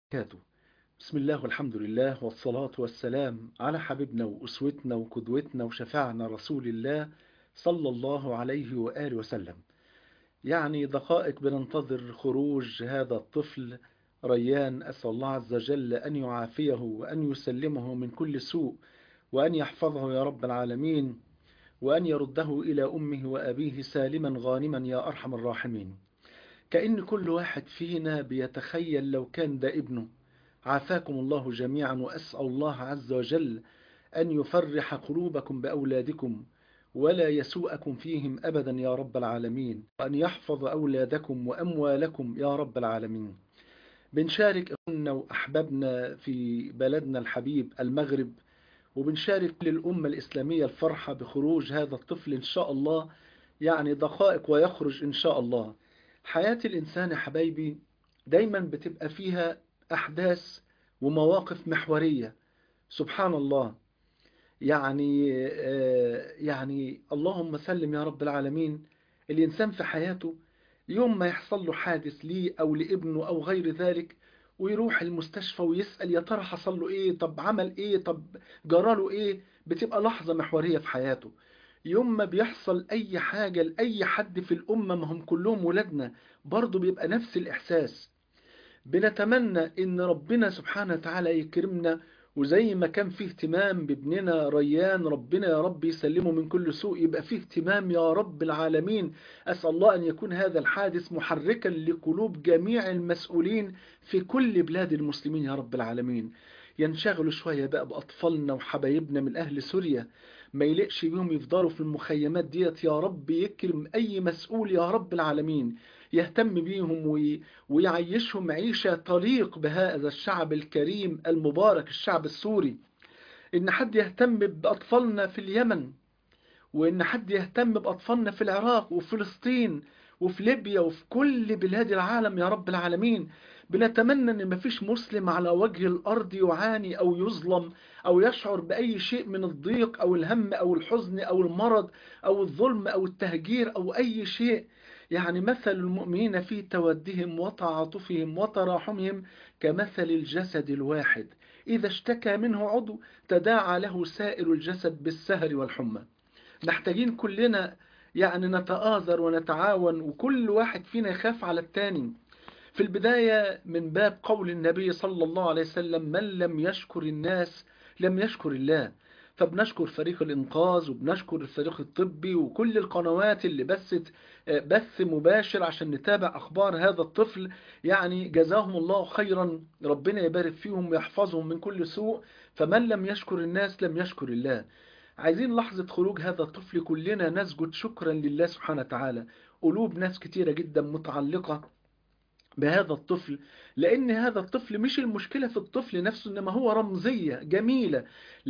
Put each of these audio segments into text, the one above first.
وبركاته بسم الله والحمد لله والصلاة والسلام على حبيبنا وأسوتنا وقدوتنا وشفاعنا رسول الله صلى الله عليه وآله وسلم يعني دقائق بننتظر خروج هذا الطفل ريان أسأل الله عز وجل أن يعافيه وأن يسلمه من كل سوء وأن يحفظه يا رب العالمين وأن يرده إلى أمه وأبيه سالما غانما يا أرحم الراحمين كأن كل واحد فينا بيتخيل لو كان ده ابنه عافاكم الله جميعا وأسأل الله عز وجل أن يفرح قلوبكم بأولادكم ولا يسوءكم فيهم أبدا يا رب العالمين وأن يحفظ أولادكم وأموالكم يا رب العالمين بنشارك أخونا وأحبابنا في بلدنا الحبيب المغرب وبنشارك للأمة الإسلامية الفرحة بخروج هذا الطفل إن شاء الله يعني دقائق ويخرج إن شاء الله حياة الإنسان يا حبايبي دايما بتبقى فيها أحداث ومواقف محورية سبحان الله يعني يعني اللهم سلم يا رب العالمين الإنسان في حياته يوم ما يحصل له حادث ليه أو لابنه أو غير ذلك ويروح المستشفى ويسأل يا ترى حصل له إيه طب عمل إيه طب جراله إيه بتبقى لحظة محورية في حياته يوم ما بيحصل أي حاجة لأي حد في الأمة ما هم كلهم ولادنا برضه بيبقى نفس الإحساس بنتمنى إن ربنا سبحانه وتعالى يكرمنا وزي ما كان فيه اهتمام بابننا ريان ربنا يا رب يسلمه من كل سوء يبقى فيه اهتمام يا رب العالمين أسأل الله أن يكون هذا الحادث محركا لقلوب جميع المسؤولين في كل بلاد المسلمين يا رب العالمين ينشغلوا شوية بقى بأطفالنا وحبايبنا من أهل سوريا ما يلقش بيهم يفضلوا في المخيمات ديت يا رب يكرم أي مسؤول يا رب العالمين يهتم بيهم وي... ويعيشهم عيشة طريق بهذا الشعب الكريم المبارك الشعب السوري إن حد يهتم بأطفالنا في اليمن وإن حد يهتم بأطفالنا في العراق وفلسطين وفي ليبيا وفي كل بلاد العالم يا رب العالمين بنتمنى ان مفيش مسلم على وجه الارض يعاني او يظلم او يشعر باي شيء من الضيق او الهم او الحزن او المرض او الظلم او التهجير او اي شيء يعني مثل المؤمنين في تودهم وتعاطفهم وتراحمهم كمثل الجسد الواحد إذا اشتكى منه عضو تداعى له سائر الجسد بالسهر والحمى محتاجين كلنا يعني نتآذر ونتعاون وكل واحد فينا يخاف على التاني في البداية من باب قول النبي صلى الله عليه وسلم من لم يشكر الناس لم يشكر الله فبنشكر فريق الإنقاذ وبنشكر الفريق الطبي وكل القنوات اللي بثت بث مباشر عشان نتابع أخبار هذا الطفل يعني جزاهم الله خيرا ربنا يبارك فيهم ويحفظهم من كل سوء فمن لم يشكر الناس لم يشكر الله عايزين لحظة خروج هذا الطفل كلنا نسجد شكرا لله سبحانه وتعالى قلوب ناس كتيرة جدا متعلقة بهذا الطفل لأن هذا الطفل مش المشكلة في الطفل نفسه إنما هو رمزية جميلة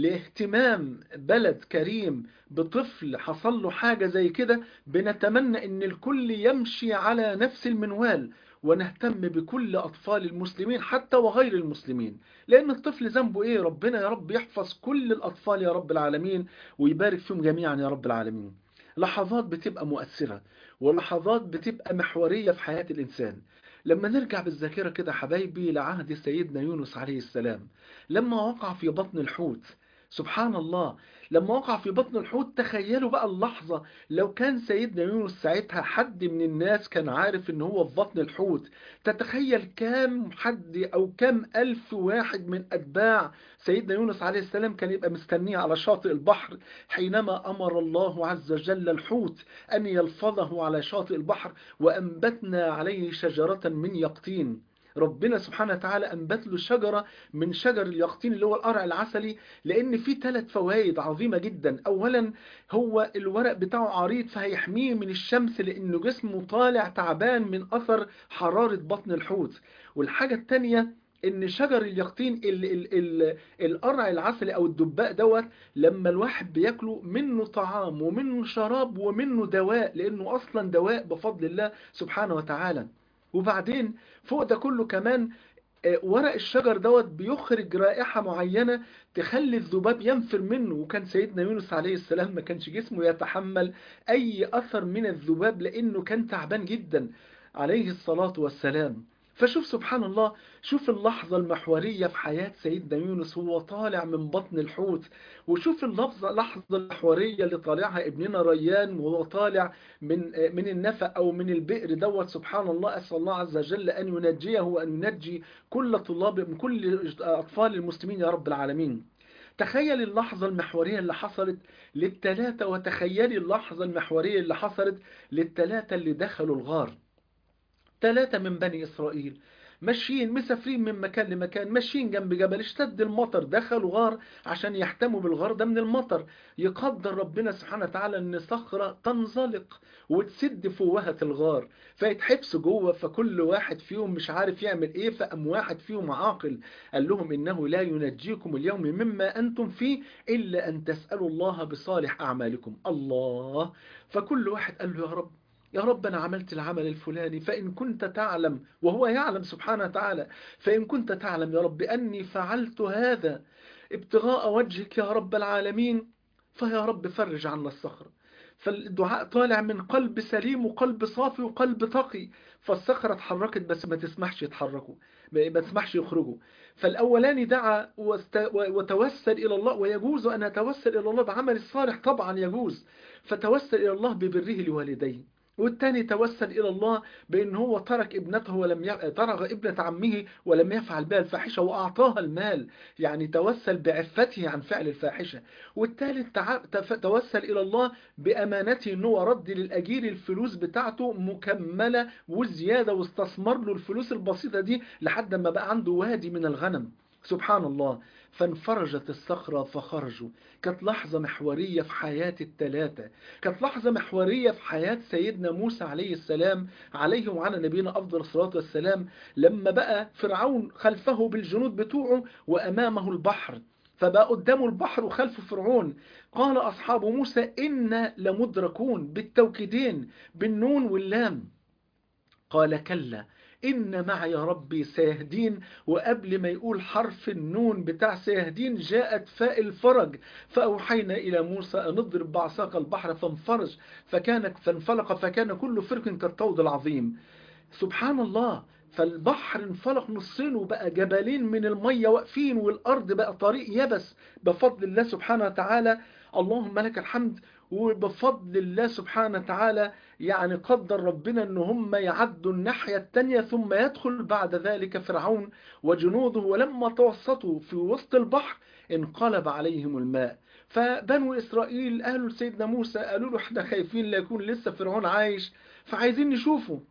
لاهتمام بلد كريم بطفل حصل له حاجة زي كده بنتمنى إن الكل يمشي على نفس المنوال ونهتم بكل أطفال المسلمين حتى وغير المسلمين لأن الطفل ذنبه إيه ربنا يا رب يحفظ كل الأطفال يا رب العالمين ويبارك فيهم جميعا يا رب العالمين لحظات بتبقى مؤثرة ولحظات بتبقى محورية في حياة الإنسان لما نرجع بالذاكرة كده حبايبي لعهد سيدنا يونس عليه السلام لما وقع في بطن الحوت سبحان الله لما وقع في بطن الحوت تخيلوا بقى اللحظة لو كان سيدنا يونس ساعتها حد من الناس كان عارف ان هو في بطن الحوت تتخيل كام حد او كام ألف واحد من أتباع سيدنا يونس عليه السلام كان يبقى مستنيه على شاطئ البحر حينما أمر الله عز وجل الحوت أن يلفظه على شاطئ البحر وأنبتنا عليه شجرة من يقطين ربنا سبحانه وتعالى أنبت له شجرة من شجر اليقطين اللي هو القرع العسلي لأن فيه ثلاث فوائد عظيمة جدا أولا هو الورق بتاعه عريض فهيحميه من الشمس لأنه جسمه طالع تعبان من أثر حرارة بطن الحوت والحاجة الثانية ان شجر اليقطين ال ال ال القرع العسلي او الدباء دوت لما الواحد بياكله منه طعام ومنه شراب ومنه دواء لانه اصلا دواء بفضل الله سبحانه وتعالى وبعدين فوق ده كله كمان ورق الشجر دوت بيخرج رائحة معينة تخلي الذباب ينفر منه وكان سيدنا يونس عليه السلام ما كانش جسمه يتحمل أي أثر من الذباب لأنه كان تعبان جدا عليه الصلاة والسلام فشوف سبحان الله شوف اللحظة المحورية في حياة سيدنا يونس هو طالع من بطن الحوت وشوف اللحظة اللحظة المحورية اللي طالعها ابننا ريان وهو طالع من من النفق أو من البئر دوت سبحان الله أسأل الله عز وجل أن ينجيه وأن ينجي كل طلاب من كل أطفال المسلمين يا رب العالمين تخيل اللحظة المحورية اللي حصلت للتلاتة وتخيلي اللحظة المحورية اللي حصلت للتلاتة اللي دخلوا الغار ثلاثة من بني إسرائيل ماشيين مسافرين من مكان لمكان ماشيين جنب جبل اشتد المطر دخلوا غار عشان يحتموا بالغار ده من المطر يقدر ربنا سبحانه وتعالى ان صخرة تنزلق وتسد فوهة الغار فيتحبسوا جوه فكل واحد فيهم مش عارف يعمل ايه فقام واحد فيهم عاقل قال لهم انه لا ينجيكم اليوم مما انتم فيه الا ان تسألوا الله بصالح اعمالكم الله فكل واحد قال له يا رب يا رب أنا عملت العمل الفلاني فإن كنت تعلم وهو يعلم سبحانه وتعالى فإن كنت تعلم يا رب أني فعلت هذا ابتغاء وجهك يا رب العالمين فيا رب فرج عنا الصخرة فالدعاء طالع من قلب سليم وقلب صافي وقلب تقي فالصخرة اتحركت بس ما تسمحش يتحركوا ما تسمحش يخرجوا فالأولاني دعا وتوسل إلى الله ويجوز أن أتوسل إلى الله بعمل الصالح طبعا يجوز فتوسل إلى الله ببره لوالديه والتاني توسل إلى الله بأن هو ترك ابنته ولم ي... ترك ابنة عمه ولم يفعل بها الفاحشة وأعطاها المال يعني توسل بعفته عن فعل الفاحشة والثالث تع... توسل إلى الله بأمانته أنه رد للأجير الفلوس بتاعته مكملة وزيادة واستثمر له الفلوس البسيطة دي لحد ما بقى عنده وادي من الغنم سبحان الله فانفرجت الصخرة فخرجوا كانت لحظة محورية في حياة الثلاثة كانت لحظة محورية في حياة سيدنا موسى عليه السلام عليه وعلى نبينا أفضل الصلاة والسلام لما بقى فرعون خلفه بالجنود بتوعه وأمامه البحر فبقى قدامه البحر وخلفه فرعون قال أصحاب موسى إنا لمدركون بالتوكيدين بالنون واللام قال كلا إن معي ربي سيهدين وقبل ما يقول حرف النون بتاع سيهدين جاءت فاء الفرج فأوحينا إلى موسى أن اضرب بعصاك البحر فانفرج فكان فانفلق فكان كل فرق كالطود العظيم سبحان الله فالبحر انفلق نصين وبقى جبلين من المية واقفين والأرض بقى طريق يبس بفضل الله سبحانه وتعالى اللهم لك الحمد وبفضل الله سبحانه وتعالى يعني قدر ربنا ان هم يعدوا الناحية التانية ثم يدخل بعد ذلك فرعون وجنوده ولما توسطوا في وسط البحر انقلب عليهم الماء فبنو إسرائيل قالوا لسيدنا موسى قالوا له احنا خايفين لا يكون لسه فرعون عايش فعايزين نشوفه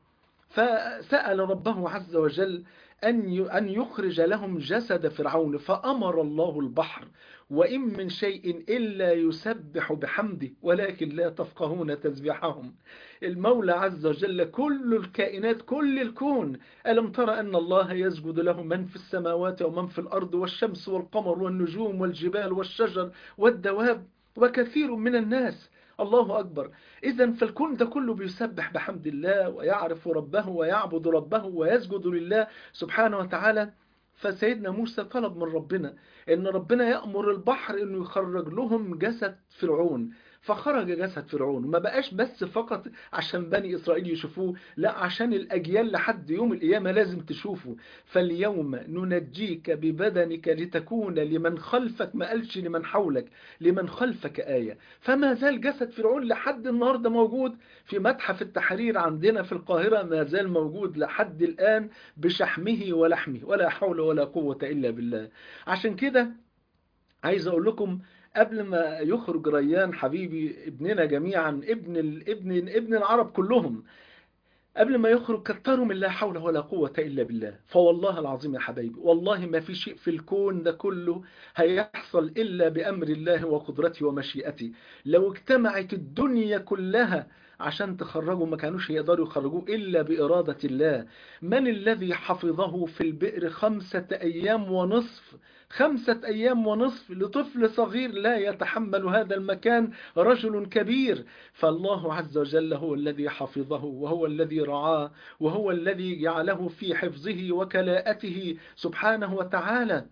فسأل ربه عز وجل أن أن يخرج لهم جسد فرعون فأمر الله البحر وإن من شيء إلا يسبح بحمده ولكن لا تفقهون تسبيحهم المولى عز وجل كل الكائنات كل الكون ألم ترى أن الله يسجد له من في السماوات ومن في الأرض والشمس والقمر والنجوم والجبال والشجر والدواب وكثير من الناس الله أكبر إذا فالكون ده كله بيسبح بحمد الله ويعرف ربه ويعبد ربه ويسجد لله سبحانه وتعالى فسيدنا موسى طلب من ربنا ان ربنا يأمر البحر انه يخرج لهم جسد فرعون فخرج جسد فرعون ما بقاش بس فقط عشان بني إسرائيل يشوفوه لا عشان الأجيال لحد يوم القيامة لازم تشوفه فاليوم ننجيك ببدنك لتكون لمن خلفك ما قالش لمن حولك لمن خلفك آية فما زال جسد فرعون لحد النهاردة موجود في متحف التحرير عندنا في القاهرة ما زال موجود لحد الآن بشحمه ولحمه ولا حول ولا قوة إلا بالله عشان كده عايز أقول لكم قبل ما يخرج ريان حبيبي ابننا جميعا ابن الابن ابن العرب كلهم قبل ما يخرج كتروا من لا حول ولا قوة إلا بالله فوالله العظيم يا حبايبي والله ما في شيء في الكون ده كله هيحصل إلا بأمر الله وقدرته ومشيئته لو اجتمعت الدنيا كلها عشان تخرجوا ما كانوش يقدروا يخرجوه إلا بإرادة الله من الذي حفظه في البئر خمسة أيام ونصف خمسة أيام ونصف لطفل صغير لا يتحمل هذا المكان رجل كبير فالله عز وجل هو الذي حفظه وهو الذي رعاه وهو الذي جعله في حفظه وكلاءته سبحانه وتعالى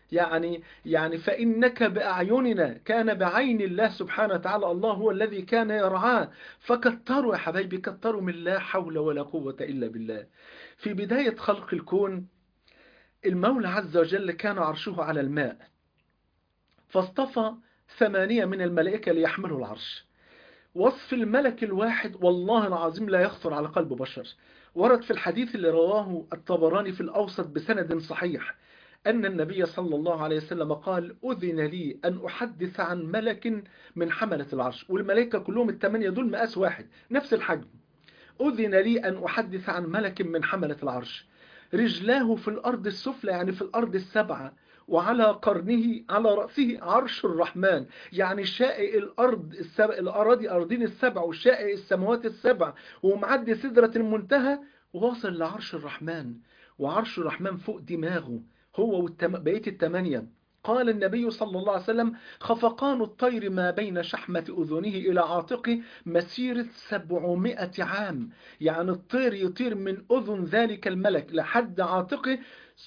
يعني يعني فإنك بأعيننا كان بعين الله سبحانه وتعالى الله هو الذي كان يرعاه فكتروا يا حبايبي كتروا من لا حول ولا قوة إلا بالله في بداية خلق الكون المولى عز وجل كان عرشه على الماء فاصطفى ثمانية من الملائكة ليحملوا العرش وصف الملك الواحد والله العظيم لا يخطر على قلب بشر ورد في الحديث اللي رواه الطبراني في الأوسط بسند صحيح أن النبي صلى الله عليه وسلم قال أذن لي أن أحدث عن ملك من حملة العرش والملائكة كلهم الثمانية دول مقاس واحد نفس الحجم أذن لي أن أحدث عن ملك من حملة العرش رجلاه في الأرض السفلى يعني في الأرض السبعة وعلى قرنه على رأسه عرش الرحمن يعني شائع الأرض السبع الأراضي أرضين السبع وشائع السماوات السبع ومعدي سدرة المنتهى وواصل لعرش الرحمن وعرش الرحمن فوق دماغه هو والتم... بقية التمانية قال النبي صلى الله عليه وسلم خفقان الطير ما بين شحمة أذنه إلى عاتقه مسيرة سبعمائة عام يعني الطير يطير من أذن ذلك الملك لحد عاتقه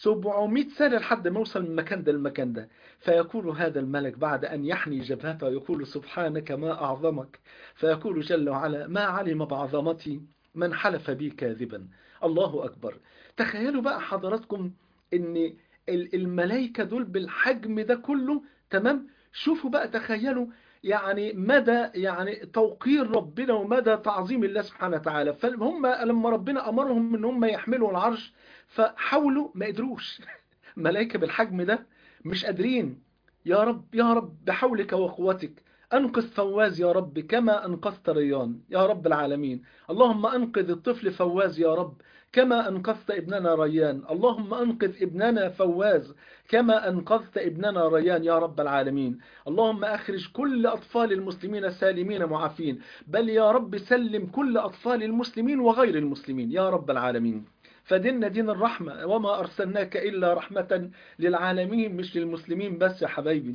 700 سنة لحد ما يوصل من مكان ده المكان ده فيقول هذا الملك بعد أن يحني جبهته يقول سبحانك ما أعظمك فيقول جل وعلا ما علم بعظمتي من حلف بي كاذبا الله أكبر تخيلوا بقى حضراتكم ان الملائكة دول بالحجم ده كله تمام شوفوا بقى تخيلوا يعني مدى يعني توقير ربنا ومدى تعظيم الله سبحانه وتعالى فهم لما ربنا أمرهم ان هم يحملوا العرش فحاولوا ما قدروش ملائكة بالحجم ده مش قادرين يا رب يا رب بحولك وقوتك أنقذ فواز يا رب كما أنقذت ريان يا رب العالمين اللهم أنقذ الطفل فواز يا رب كما أنقذت ابننا ريان اللهم أنقذ ابننا فواز كما أنقذت ابننا ريان يا رب العالمين اللهم أخرج كل أطفال المسلمين سالمين معافين بل يا رب سلم كل أطفال المسلمين وغير المسلمين يا رب العالمين فديننا دين الرحمة وما أرسلناك إلا رحمة للعالمين مش للمسلمين بس يا حبايبي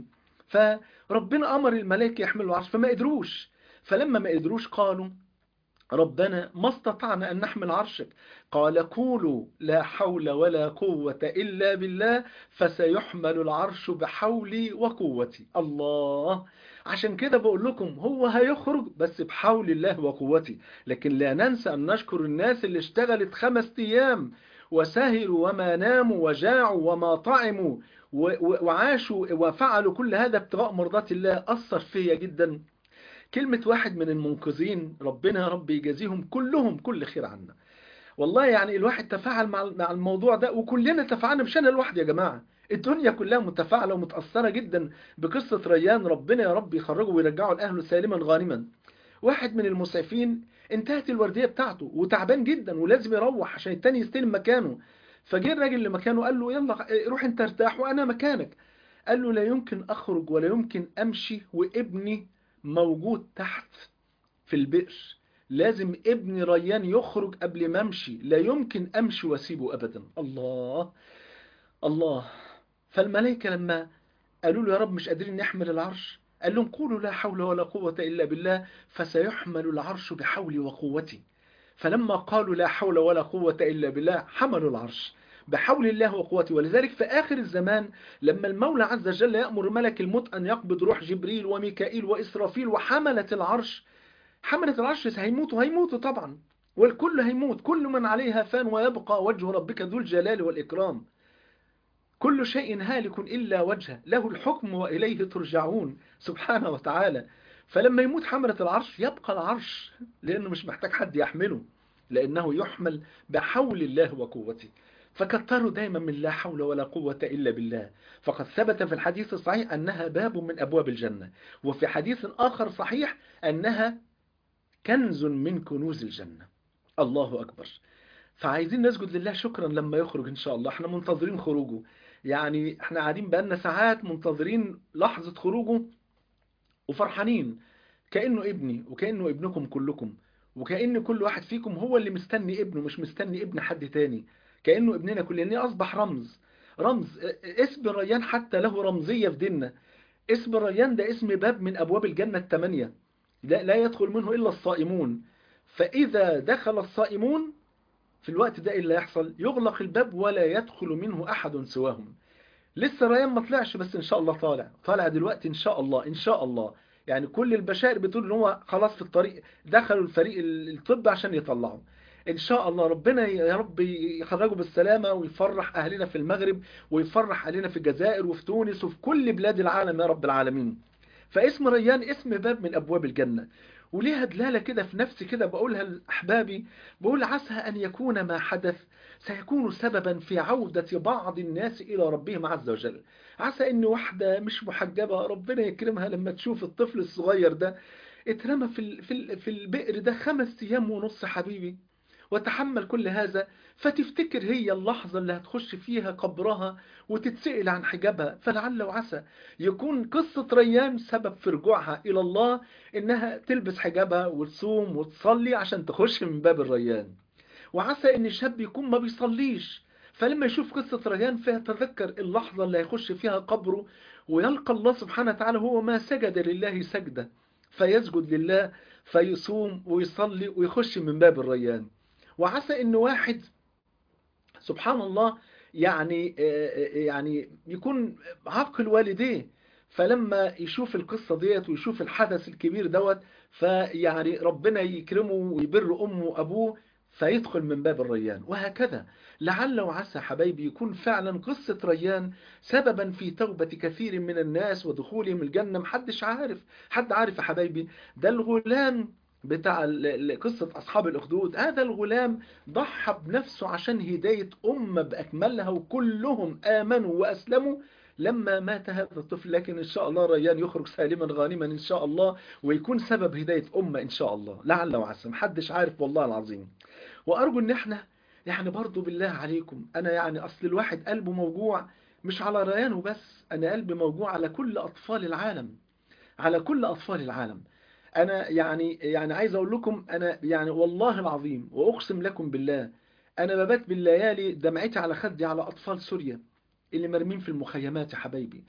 فربنا أمر الملائكة يحملوا العرش فما قدروش فلما ما قدروش قالوا ربنا ما استطعنا أن نحمل عرشك قال قولوا لا حول ولا قوة إلا بالله فسيحمل العرش بحولي وقوتي الله عشان كده بقول لكم هو هيخرج بس بحول الله وقوتي لكن لا ننسى أن نشكر الناس اللي اشتغلت خمس أيام وسهروا وما ناموا وجاعوا وما طعموا وعاشوا وفعلوا كل هذا ابتغاء مرضات الله أثر فيا جدا كلمة واحد من المنقذين ربنا يا رب يجازيهم كلهم كل خير عنا والله يعني الواحد تفاعل مع الموضوع ده وكلنا تفاعلنا مش انا لوحدي يا جماعة الدنيا كلها متفاعلة ومتأثرة جدا بقصة ريان ربنا يا رب يخرجه ويرجعه لأهله سالما غانما واحد من المسعفين انتهت الوردية بتاعته وتعبان جدا ولازم يروح عشان التاني يستلم مكانه فجه الراجل اللي مكانه قال له يلا روح انت ارتاح وانا مكانك قال له لا يمكن اخرج ولا يمكن امشي وابني موجود تحت في البئر لازم ابن ريان يخرج قبل ما امشي لا يمكن امشي واسيبه ابدا الله الله فالملائكة لما قالوا له يا رب مش قادرين نحمل العرش قال لهم قولوا لا حول ولا قوة إلا بالله فسيحمل العرش بحولي وقوتي فلما قالوا لا حول ولا قوة إلا بالله حملوا العرش بحول الله وقوته ولذلك في آخر الزمان لما المولى عز وجل يأمر ملك الموت أن يقبض روح جبريل وميكائيل وإسرافيل وحملة العرش حملة العرش هيموتوا هيموتوا طبعا والكل هيموت كل من عليها فان ويبقى وجه ربك ذو الجلال والإكرام كل شيء هالك إلا وجهه له الحكم وإليه ترجعون سبحانه وتعالى فلما يموت حملة العرش يبقى العرش لأنه مش محتاج حد يحمله لأنه يحمل بحول الله وقوته فكتروا دايما من لا حول ولا قوة إلا بالله فقد ثبت في الحديث الصحيح أنها باب من أبواب الجنة وفي حديث آخر صحيح أنها كنز من كنوز الجنة الله أكبر فعايزين نسجد لله شكرا لما يخرج إن شاء الله احنا منتظرين خروجه يعني احنا قاعدين بقالنا ساعات منتظرين لحظة خروجه وفرحانين كأنه ابني وكأنه ابنكم كلكم وكأن كل واحد فيكم هو اللي مستني ابنه مش مستني ابن حد تاني كأنه ابننا كلنا أصبح رمز رمز اسم ريان حتى له رمزية في ديننا اسم ريان ده اسم باب من أبواب الجنة الثمانية لا, لا يدخل منه إلا الصائمون فإذا دخل الصائمون في الوقت ده اللي يحصل يغلق الباب ولا يدخل منه أحد سواهم لسه ريان ما طلعش بس ان شاء الله طالع طالع دلوقتي ان شاء الله ان شاء الله يعني كل البشائر بتقول ان هو خلاص في الطريق دخلوا الفريق الطب عشان يطلعوا ان شاء الله ربنا يا رب يخرجوا بالسلامة ويفرح اهلنا في المغرب ويفرح اهلنا في الجزائر وفي تونس وفي كل بلاد العالم يا رب العالمين فاسم ريان اسم باب من ابواب الجنة وليها دلالة كده في نفسي كده بقولها لأحبابي بقول عسى أن يكون ما حدث سيكون سببا في عودة بعض الناس إلى ربهم عز وجل عسى أن واحدة مش محجبة ربنا يكرمها لما تشوف الطفل الصغير ده اترمى في, في, في البئر ده خمس أيام ونص حبيبي وتحمل كل هذا فتفتكر هي اللحظة اللي هتخش فيها قبرها وتتسئل عن حجابها فلعل وعسى يكون قصة ريان سبب في رجوعها إلى الله إنها تلبس حجابها وتصوم وتصلي عشان تخش من باب الريان وعسى إن شاب يكون ما بيصليش فلما يشوف قصة ريان فيتذكر اللحظة اللي هيخش فيها قبره ويلقى الله سبحانه وتعالى هو ما سجد لله سجدة فيسجد لله فيصوم ويصلي ويخش من باب الريان وعسى ان واحد سبحان الله يعني يعني يكون عقل والديه فلما يشوف القصة ديت ويشوف الحدث الكبير دوت فيعني ربنا يكرمه ويبر أمه وأبوه فيدخل من باب الريان وهكذا لعل وعسى حبايبي يكون فعلا قصة ريان سببا في توبة كثير من الناس ودخولهم الجنة محدش عارف حد عارف يا حبايبي ده الغلام بتاع قصة أصحاب الأخدود هذا الغلام ضحى بنفسه عشان هداية أمة بأكملها وكلهم آمنوا وأسلموا لما مات هذا الطفل لكن إن شاء الله ريان يخرج سالما غانما إن شاء الله ويكون سبب هداية أمة إن شاء الله لعل وعسى محدش عارف والله العظيم وأرجو إن إحنا يعني برضو بالله عليكم أنا يعني أصل الواحد قلبه موجوع مش على ريان وبس أنا قلبي موجوع على كل أطفال العالم على كل أطفال العالم أنا يعني يعني عايز أقول لكم أنا يعني والله العظيم وأقسم لكم بالله أنا ببات بالليالي دمعتي على خدي على أطفال سوريا اللي مرمين في المخيمات يا حبايبي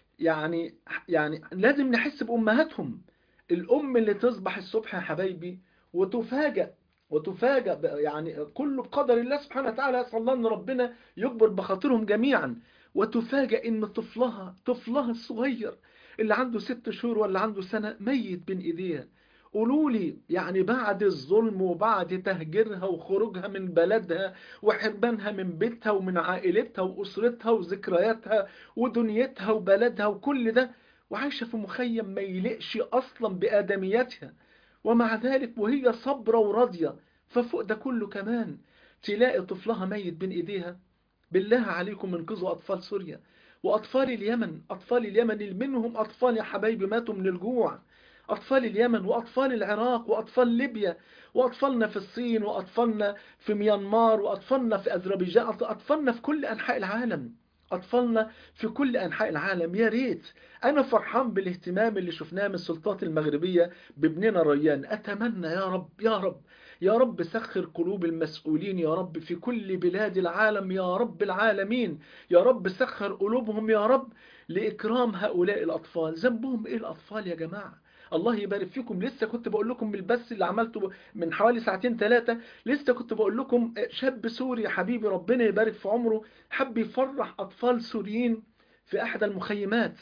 يعني يعني لازم نحس بأمهاتهم الأم اللي تصبح الصبح يا حبايبي وتفاجأ وتفاجأ يعني كله بقدر الله سبحانه وتعالى يسأل الله أن ربنا يكبر بخاطرهم جميعا وتفاجأ أن طفلها طفلها الصغير اللي عنده ست شهور ولا عنده سنة ميت بين ايديها قولوا لي يعني بعد الظلم وبعد تهجيرها وخروجها من بلدها وحربانها من بيتها ومن عائلتها وأسرتها وذكرياتها ودنيتها وبلدها وكل ده وعايشة في مخيم ما يلقش أصلا بآدميتها ومع ذلك وهي صبرة وراضية ففوق ده كله كمان تلاقي طفلها ميت بين ايديها بالله عليكم انقذوا أطفال سوريا وأطفال اليمن أطفال اليمن اللي منهم أطفال يا حبايبي ماتوا من الجوع أطفال اليمن وأطفال العراق وأطفال ليبيا وأطفالنا في الصين وأطفالنا في ميانمار وأطفالنا في أذربيجان أطفالنا في كل أنحاء العالم أطفالنا في كل أنحاء العالم يا ريت أنا فرحان بالاهتمام اللي شفناه من السلطات المغربية بابننا ريان أتمنى يا رب يا رب يا رب سخر قلوب المسؤولين يا رب في كل بلاد العالم يا رب العالمين يا رب سخر قلوبهم يا رب لإكرام هؤلاء الأطفال ذنبهم إيه الأطفال يا جماعة الله يبارك فيكم لسه كنت بقول لكم بالبث اللي عملته من حوالي ساعتين ثلاثة لسه كنت بقول لكم شاب سوري يا حبيبي ربنا يبارك في عمره حب يفرح أطفال سوريين في أحد المخيمات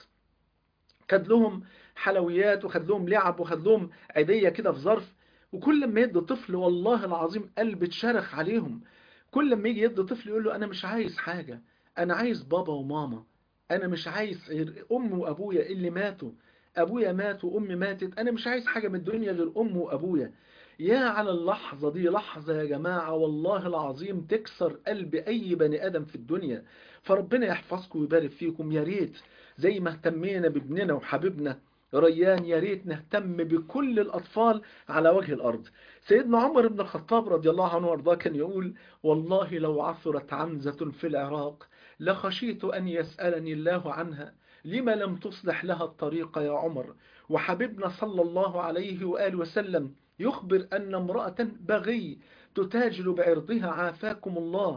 خد لهم حلويات وخد لهم لعب وخد لهم عيدية كده في ظرف وكل ما يدي طفل والله العظيم قلب اتشرخ عليهم كل ما يجي يدي طفل يقول له أنا مش عايز حاجة أنا عايز بابا وماما أنا مش عايز غير أمي وأبويا اللي ماتوا أبويا مات وأمي ماتت أنا مش عايز حاجة من الدنيا غير أمي وأبويا يا على اللحظة دي لحظة يا جماعة والله العظيم تكسر قلب أي بني آدم في الدنيا فربنا يحفظكم ويبارك فيكم يا ريت زي ما اهتمينا بابننا وحبيبنا ريان يا ريت نهتم بكل الأطفال على وجه الأرض سيدنا عمر بن الخطاب رضي الله عنه وارضاه كان يقول والله لو عثرت عنزة في العراق لخشيت أن يسألني الله عنها لما لم تصلح لها الطريق يا عمر وحبيبنا صلى الله عليه وآله وسلم يخبر أن امرأة بغي تتاجل بعرضها عافاكم الله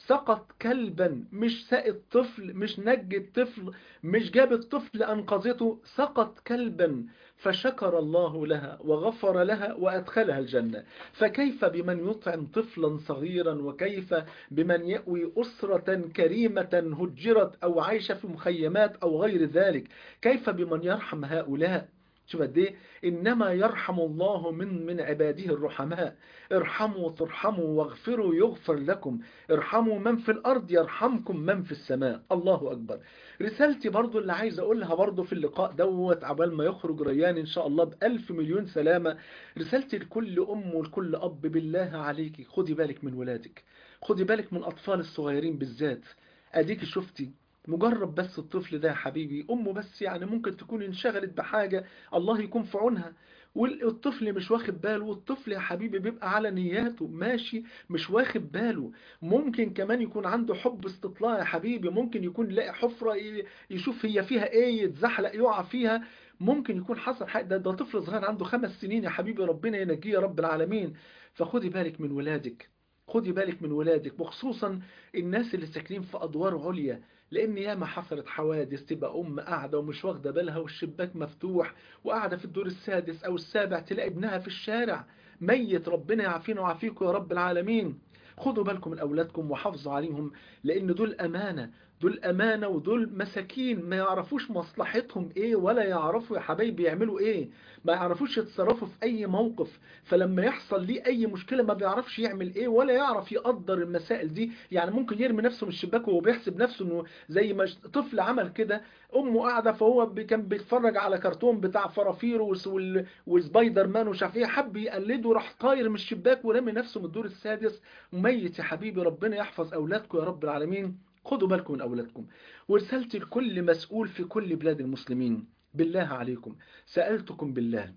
سقط كلبا مش ساق الطفل مش نج الطفل مش جاب الطفل أنقذته سقط كلبا فشكر الله لها وغفر لها وأدخلها الجنة فكيف بمن يطعم طفلا صغيرا وكيف بمن يأوي أسرة كريمة هجرت أو عايشة في مخيمات أو غير ذلك كيف بمن يرحم هؤلاء شوف قد ايه انما يرحم الله من من عباده الرحماء ارحموا ترحموا واغفروا يغفر لكم ارحموا من في الارض يرحمكم من في السماء الله اكبر رسالتي برضو اللي عايز اقولها برضو في اللقاء دوت عبال ما يخرج ريان ان شاء الله بألف مليون سلامة رسالتي لكل ام ولكل اب بالله عليكي خدي بالك من ولادك خدي بالك من الاطفال الصغيرين بالذات اديكي شفتي مجرد بس الطفل ده يا حبيبي أمه بس يعني ممكن تكون انشغلت بحاجة الله يكون في عونها والطفل مش واخد باله والطفل يا حبيبي بيبقى على نياته ماشي مش واخد باله ممكن كمان يكون عنده حب استطلاع يا حبيبي ممكن يكون لاقي حفرة يشوف هي فيها ايه يتزحلق يقع فيها ممكن يكون حصل حاجة ده, ده طفل صغير عنده خمس سنين يا حبيبي ربنا ينجيه يا رب العالمين فخدي بالك من ولادك خدي بالك من ولادك وخصوصا الناس اللي ساكنين في أدوار عليا لان ياما حصلت حوادث تبقى ام قاعده ومش واخده بالها والشباك مفتوح وقاعده في الدور السادس او السابع تلاقي ابنها في الشارع ميت ربنا يعافينا ويعافيكم يا رب العالمين خدوا بالكم من اولادكم وحافظوا عليهم لان دول امانه دول امانه ودول مساكين ما يعرفوش مصلحتهم ايه ولا يعرفوا يا حبايبي يعملوا ايه ما يعرفوش يتصرفوا في اي موقف فلما يحصل ليه اي مشكله ما بيعرفش يعمل ايه ولا يعرف يقدر المسائل دي يعني ممكن يرمي نفسه من الشباك وهو بيحسب نفسه انه زي ما طفل عمل كده امه قاعده فهو كان بيتفرج على كرتون بتاع فرافير والسبايدر مان ومش عارف ايه حب يقلده راح طاير من الشباك ورمي نفسه من الدور السادس وميت يا حبيبي ربنا يحفظ اولادكم يا رب العالمين خدوا بالكم من أولادكم ورسالتي لكل مسؤول في كل بلاد المسلمين بالله عليكم سألتكم بالله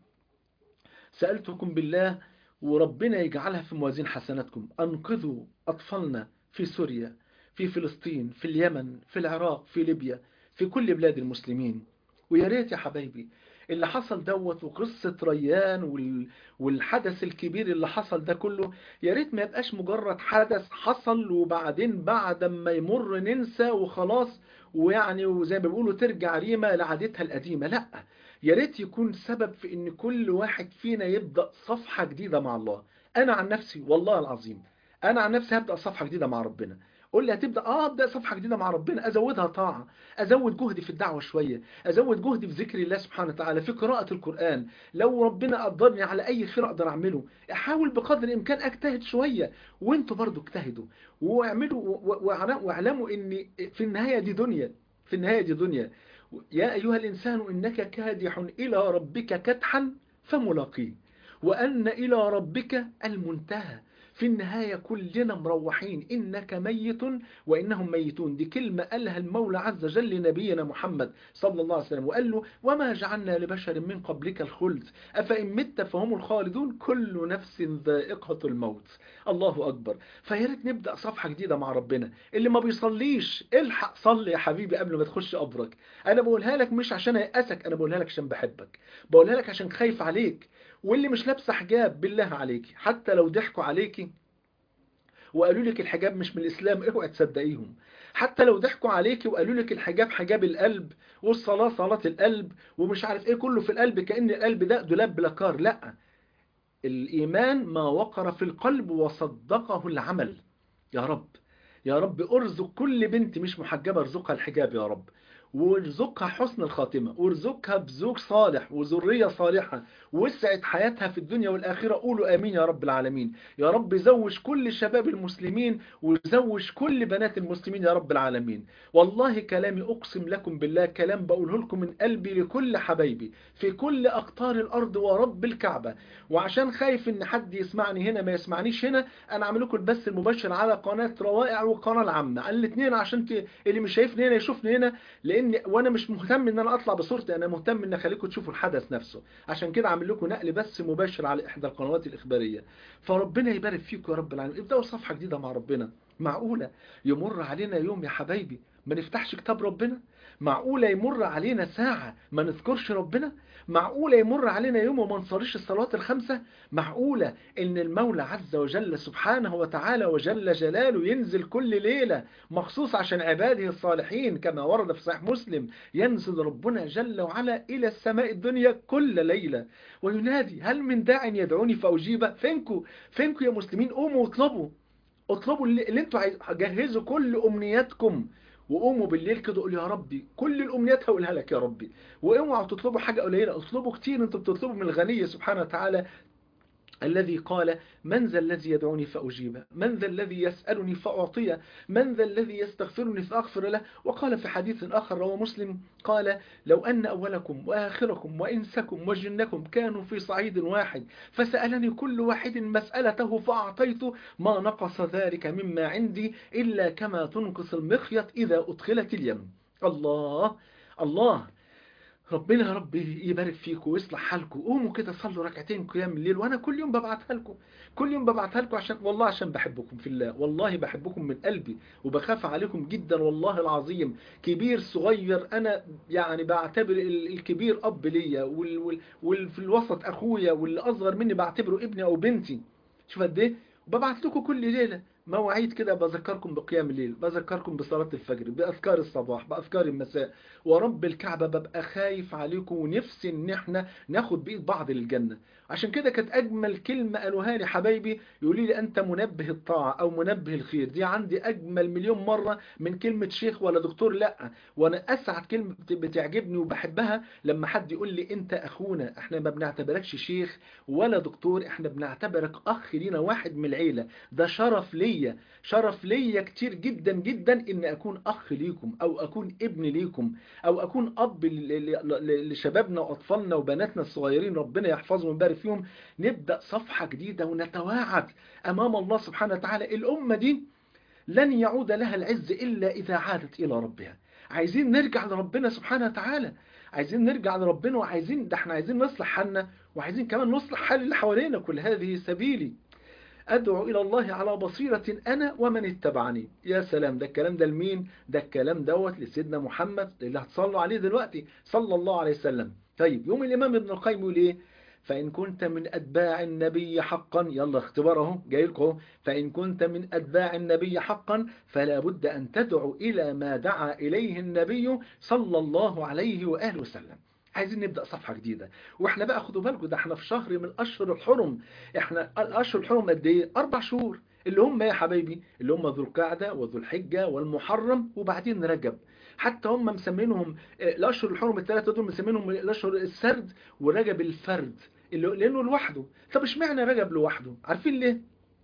سألتكم بالله وربنا يجعلها في موازين حسناتكم أنقذوا أطفالنا في سوريا في فلسطين في اليمن في العراق في ليبيا في كل بلاد المسلمين ويا ريت يا حبايبي اللي حصل دوت وقصة ريان وال... والحدث الكبير اللي حصل ده كله يا ريت ما يبقاش مجرد حدث حصل وبعدين بعد ما يمر ننسى وخلاص ويعني وزي ما بيقولوا ترجع ريما لعادتها القديمة لا يا ريت يكون سبب في ان كل واحد فينا يبدأ صفحة جديدة مع الله انا عن نفسي والله العظيم انا عن نفسي هبدأ صفحة جديدة مع ربنا قول لي هتبدا اه ابدا صفحه جديده مع ربنا ازودها طاعه ازود جهدي في الدعوه شويه ازود جهدي في ذكر الله سبحانه وتعالى في قراءه القران لو ربنا قدرني على اي خير اقدر اعمله احاول بقدر الامكان اجتهد شويه وانتوا برضو اجتهدوا واعملوا واعلموا ان في النهايه دي دنيا في النهايه دي دنيا يا ايها الانسان انك كادح الى ربك كدحا فملاقيه وان الى ربك المنتهى في النهاية كلنا مروحين إنك ميت وإنهم ميتون دي كلمة قالها المولى عز وجل لنبينا محمد صلى الله عليه وسلم وقال له وما جعلنا لبشر من قبلك الخلد أفإن مت فهم الخالدون كل نفس ذائقة الموت الله أكبر فياريت نبدأ صفحة جديدة مع ربنا اللي ما بيصليش الحق صلي يا حبيبي قبل ما تخش قبرك أنا بقولها لك مش عشان أيأسك أنا بقولها لك عشان بحبك بقولها لك عشان خايف عليك واللي مش لابسه حجاب بالله عليكي حتى لو ضحكوا عليكي وقالوا لك الحجاب مش من الإسلام اوعي تصدقيهم حتى لو ضحكوا عليكي وقالوا لك الحجاب حجاب القلب والصلاة صلاة القلب ومش عارف ايه كله في القلب كأن القلب ده دولاب بلاكار لا الإيمان ما وقر في القلب وصدقه العمل يا رب يا رب ارزق كل بنت مش محجبة ارزقها الحجاب يا رب وارزقها حسن الخاتمة وارزقها بزوج صالح وذرية صالحة وسعت حياتها في الدنيا والآخرة قولوا آمين يا رب العالمين يا رب زوج كل شباب المسلمين وزوج كل بنات المسلمين يا رب العالمين والله كلامي أقسم لكم بالله كلام بقوله لكم من قلبي لكل حبايبي في كل أقطار الأرض ورب الكعبة وعشان خايف إن حد يسمعني هنا ما يسمعنيش هنا أنا أعمل لكم البث المباشر على قناة روائع والقناة العامة على الاثنين عشان ت... اللي مش شايفني هنا يشوفني هنا لأن وانا مش مهتم ان انا اطلع بصورتي انا مهتم ان اخليكم تشوفوا الحدث نفسه عشان كده عامل لكم نقل بس مباشر على احدى القنوات الاخباريه فربنا يبارك فيكم يا رب العالمين ابداوا صفحه جديده مع ربنا معقوله يمر علينا يوم يا حبايبي ما نفتحش كتاب ربنا معقولة يمر علينا ساعة ما نذكرش ربنا معقولة يمر علينا يوم وما نصليش الصلوات الخمسة معقولة ان المولى عز وجل سبحانه وتعالى وجل جلاله ينزل كل ليلة مخصوص عشان عباده الصالحين كما ورد في صحيح مسلم ينزل ربنا جل وعلا الى السماء الدنيا كل ليلة وينادي هل من داع يدعوني فاجيبه فينكو فينكو يا مسلمين قوموا واطلبوا اطلبوا اللي, اللي انتوا عايز جهزوا كل امنياتكم وقوموا بالليل كده قولوا يا ربي كل الامنيات هقولها لك يا ربي واوعوا تطلبوا حاجه قليله اطلبوا كتير انتوا بتطلبوا من الغني سبحانه وتعالى الذي قال من ذا الذي يدعوني فأجيبه من ذا الذي يسألني فأعطيه من ذا الذي يستغفرني فأغفر له وقال في حديث آخر رواه مسلم قال لو أن أولكم وآخركم وإنسكم وجنكم كانوا في صعيد واحد فسألني كل واحد مسألته فأعطيته ما نقص ذلك مما عندي إلا كما تنقص المخيط إذا أدخلت اليم الله الله ربنا يا رب يبارك فيكم ويصلح حالكم قوموا كده صلوا ركعتين قيام الليل وانا كل يوم ببعتها لكم كل يوم ببعتها لكم عشان والله عشان بحبكم في الله والله بحبكم من قلبي وبخاف عليكم جدا والله العظيم كبير صغير انا يعني بعتبر الكبير اب ليا وفي الوسط اخويا واللي اصغر مني بعتبره ابني او بنتي شوف قد ايه وببعت لكم كل ليله مواعيد كده بذكركم بقيام الليل بذكركم بصلاة الفجر بأذكار الصباح بأذكار المساء ورب الكعبة ببقى خايف عليكم ونفسي ان احنا ناخد بإيد بعض للجنة عشان كده كانت أجمل كلمة قالوها لي حبايبي يقولي لي أنت منبه الطاعة أو منبه الخير دي عندي أجمل مليون مرة من كلمة شيخ ولا دكتور لا وأنا أسعد كلمة بتعجبني وبحبها لما حد يقول لي أنت أخونا احنا ما بنعتبركش شيخ ولا دكتور احنا بنعتبرك أخ لينا واحد من العيلة ده شرف ليا شرف ليا كتير جدا جدا ان اكون اخ ليكم او اكون ابن ليكم او اكون اب لشبابنا واطفالنا وبناتنا الصغيرين ربنا يحفظهم ويبارك فيهم نبدأ صفحة جديدة ونتواعد امام الله سبحانه وتعالى الامة دي لن يعود لها العز الا اذا عادت الى ربها عايزين نرجع لربنا سبحانه وتعالى عايزين نرجع لربنا وعايزين ده احنا عايزين نصلح حالنا وعايزين كمان نصلح حال اللي حوالينا كل هذه سبيلي أدعو إلى الله على بصيرة أنا ومن اتبعني يا سلام ده الكلام ده لمين ده الكلام دوت لسيدنا محمد اللي هتصلوا عليه دلوقتي صلى الله عليه وسلم طيب يوم الإمام ابن القيم يقول إيه فإن كنت من أتباع النبي حقا يلا اختباره جاي لكم فإن كنت من أتباع النبي حقا فلا بد أن تدعو إلى ما دعا إليه النبي صلى الله عليه وآله وسلم عايزين نبدأ صفحة جديدة واحنا بقى خدوا بالكم ده احنا في شهر من اشهر الحرم احنا الاشهر الحرم قد ايه اربع شهور اللي هم يا حبايبي اللي هم ذو القعدة وذو الحجة والمحرم وبعدين رجب حتى هم مسمينهم الاشهر الحرم الثلاثة دول مسمينهم الاشهر السرد ورجب الفرد اللي لانه لوحده طب اشمعنى رجب لوحده عارفين ليه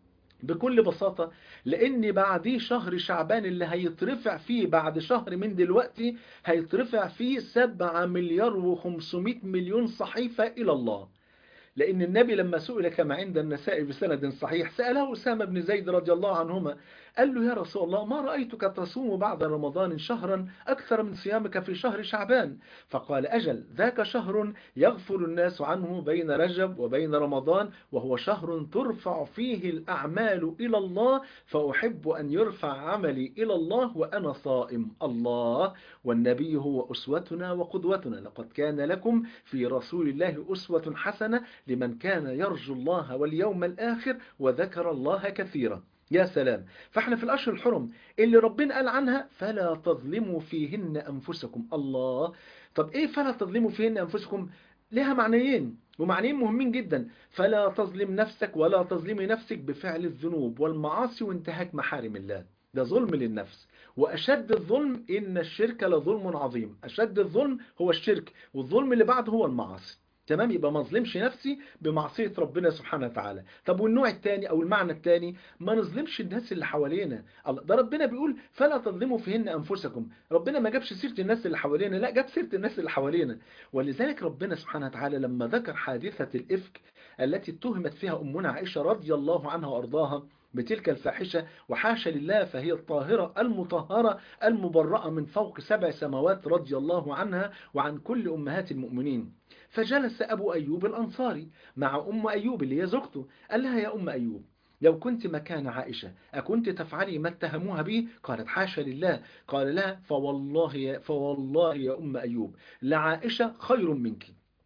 بكل بساطة لأن بعديه شهر شعبان اللي هيترفع فيه بعد شهر من دلوقتي هيترفع فيه سبعة مليار وخمسمائة مليون صحيفة إلى الله لأن النبي لما سئل كما عند النساء بسند صحيح سأله أسامة بن زيد رضي الله عنهما قال له يا رسول الله ما رأيتك تصوم بعد رمضان شهرا أكثر من صيامك في شهر شعبان فقال أجل ذاك شهر يغفل الناس عنه بين رجب وبين رمضان وهو شهر ترفع فيه الأعمال إلى الله فأحب أن يرفع عملي إلى الله وأنا صائم الله والنبي هو أسوتنا وقدوتنا لقد كان لكم في رسول الله أسوة حسنة لمن كان يرجو الله واليوم الآخر وذكر الله كثيرا يا سلام فاحنا في الأشهر الحرم اللي ربنا قال عنها فلا تظلموا فيهن أنفسكم الله طب إيه فلا تظلموا فيهن أنفسكم لها معنيين ومعنيين مهمين جدا فلا تظلم نفسك ولا تظلمي نفسك بفعل الذنوب والمعاصي وانتهاك محارم الله ده ظلم للنفس وأشد الظلم إن الشرك لظلم عظيم أشد الظلم هو الشرك والظلم اللي بعده هو المعاصي تمام يبقى ما نظلمش نفسي بمعصية ربنا سبحانه وتعالى طب والنوع الثاني او المعنى الثاني ما نظلمش الناس اللي حوالينا الله ده ربنا بيقول فلا تظلموا فيهن انفسكم ربنا ما جابش سيرة الناس اللي حوالينا لا جاب سيرة الناس اللي حوالينا ولذلك ربنا سبحانه وتعالى لما ذكر حادثة الإفك التي اتهمت فيها أمنا عائشة رضي الله عنها وأرضاها بتلك الفاحشة وحاشا لله فهي الطاهرة المطهرة المبرأة من فوق سبع سماوات رضي الله عنها وعن كل أمهات المؤمنين فجلس أبو أيوب الأنصاري مع أم أيوب اللي هي زوجته قال لها يا أم أيوب لو كنت مكان عائشة أكنت تفعلي ما اتهموها به قالت حاشا لله قال لا فوالله يا, فوالله يا أم أيوب لعائشة خير منك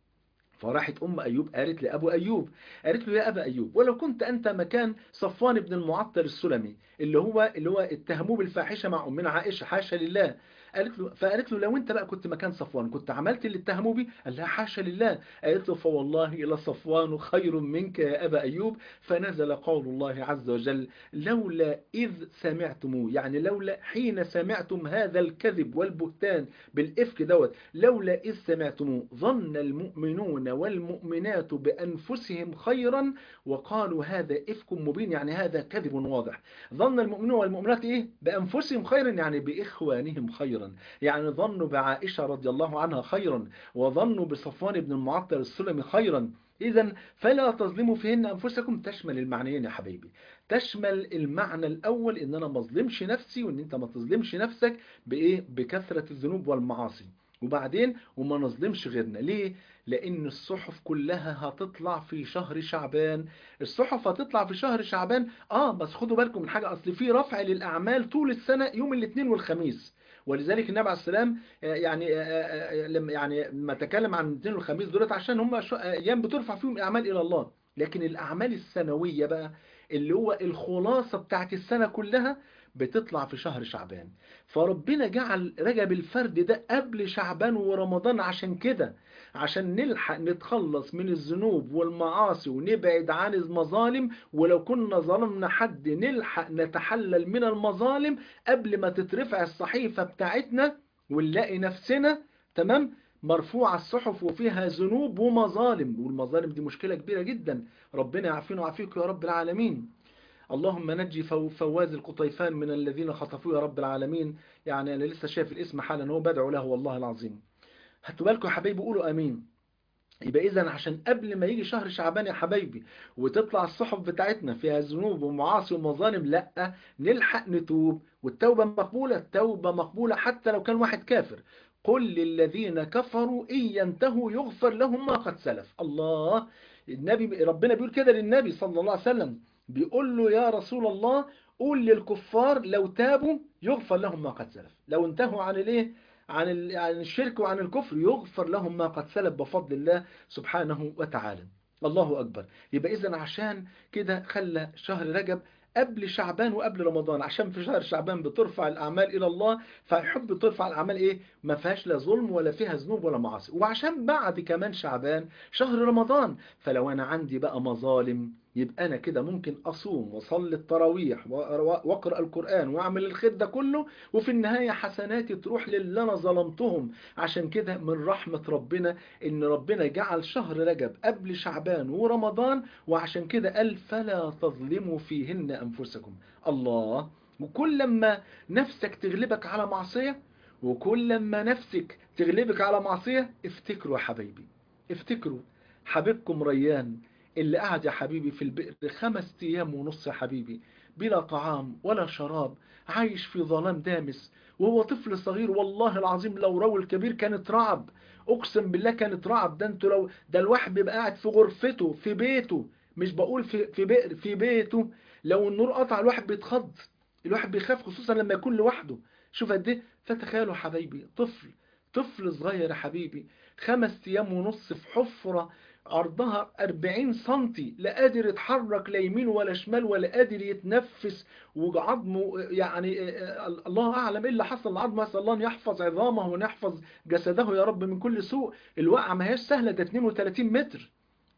فراحت أم أيوب قالت لأبو أيوب قالت له يا أبا أيوب ولو كنت أنت مكان صفوان بن المعطل السلمي اللي هو اللي هو اتهموه بالفاحشة مع أمنا عائشة حاشا لله قالت له فقالت له لو انت بقى كنت مكان صفوان كنت عملت اللي اتهموا بيه قال لها حاشا لله قالت له فوالله لصفوان خير منك يا أبا أيوب فنزل قول الله عز وجل لولا إذ سمعتموه يعني لولا حين سمعتم هذا الكذب والبهتان بالإفك دوت لولا إذ سمعتموه ظن المؤمنون والمؤمنات بأنفسهم خيرا وقالوا هذا إفك مبين يعني هذا كذب واضح ظن المؤمنون والمؤمنات إيه بأنفسهم خيرا يعني بإخوانهم خيرا يعني ظنوا بعائشة رضي الله عنها خيرا وظنوا بصفوان بن المعطل السلمي خيرا إذا فلا تظلموا فيهن أنفسكم تشمل المعنيين يا حبيبي تشمل المعنى الأول إن أنا ما اظلمش نفسي وإن أنت ما تظلمش نفسك بإيه بكثرة الذنوب والمعاصي وبعدين وما نظلمش غيرنا ليه لأن الصحف كلها هتطلع في شهر شعبان الصحف هتطلع في شهر شعبان آه بس خدوا بالكم من حاجة أصل في رفع للأعمال طول السنة يوم الاثنين والخميس ولذلك النبي عليه السلام يعني لما يعني لما تكلم عن الاثنين والخميس دولت عشان هم ايام بترفع فيهم اعمال الى الله لكن الاعمال السنويه بقى اللي هو الخلاصه بتاعت السنه كلها بتطلع في شهر شعبان فربنا جعل رجب الفرد ده قبل شعبان ورمضان عشان كده عشان نلحق نتخلص من الذنوب والمعاصي ونبعد عن المظالم ولو كنا ظلمنا حد نلحق نتحلل من المظالم قبل ما تترفع الصحيفة بتاعتنا ونلاقي نفسنا تمام مرفوعة الصحف وفيها ذنوب ومظالم والمظالم دي مشكلة كبيرة جدا ربنا يعافينا ويعافيك يا رب العالمين اللهم نجي فواز القطيفان من الذين خطفوه يا رب العالمين يعني أنا لسه شايف الاسم حالا هو بدعو له والله العظيم هاتوا بالكم يا حبايبي قولوا امين يبقى اذا عشان قبل ما يجي شهر شعبان يا حبايبي وتطلع الصحف بتاعتنا فيها ذنوب ومعاصي ومظالم لا نلحق نتوب والتوبه مقبوله التوبه مقبوله حتى لو كان واحد كافر قل للذين كفروا ان ينتهوا يغفر لهم ما قد سلف الله النبي ربنا بيقول كده للنبي صلى الله عليه وسلم بيقول له يا رسول الله قول للكفار لو تابوا يغفر لهم ما قد سلف لو انتهوا عن الايه عن عن الشرك وعن الكفر يغفر لهم ما قد سلف بفضل الله سبحانه وتعالى الله أكبر يبقى إذا عشان كده خلى شهر رجب قبل شعبان وقبل رمضان عشان في شهر شعبان بترفع الأعمال إلى الله فيحب ترفع الأعمال إيه ما فيهاش لا ظلم ولا فيها ذنوب ولا معاصي وعشان بعد كمان شعبان شهر رمضان فلو أنا عندي بقى مظالم يبقى أنا كده ممكن أصوم وصلي التراويح وأقرأ القرآن وأعمل الخير ده كله وفي النهاية حسناتي تروح للي أنا ظلمتهم عشان كده من رحمة ربنا إن ربنا جعل شهر رجب قبل شعبان ورمضان وعشان كده قال فلا تظلموا فيهن أنفسكم الله وكل لما نفسك تغلبك على معصية وكل لما نفسك تغلبك على معصية افتكروا يا حبايبي افتكروا حبيبكم ريان اللي قعد يا حبيبي في البئر خمس أيام ونص يا حبيبي بلا طعام ولا شراب عايش في ظلام دامس وهو طفل صغير والله العظيم لو رو الكبير كانت رعب أقسم بالله كانت رعب ده انتوا لو ده الواحد بيبقى قاعد في غرفته في بيته مش بقول في في بئر في بيته لو النور قطع الواحد بيتخض الواحد بيخاف خصوصا لما يكون لوحده شوف قد ايه فتخيلوا حبايبي طفل طفل صغير يا حبيبي خمس ايام ونص في حفره عرضها 40 سنتي لا قادر يتحرك لا يمين ولا شمال ولا قادر يتنفس وعظمه يعني الله اعلم ايه اللي حصل لعظمه اسال الله ان يحفظ عظامه وان يحفظ جسده يا رب من كل سوء الوقعه ما هياش سهله ده 32 متر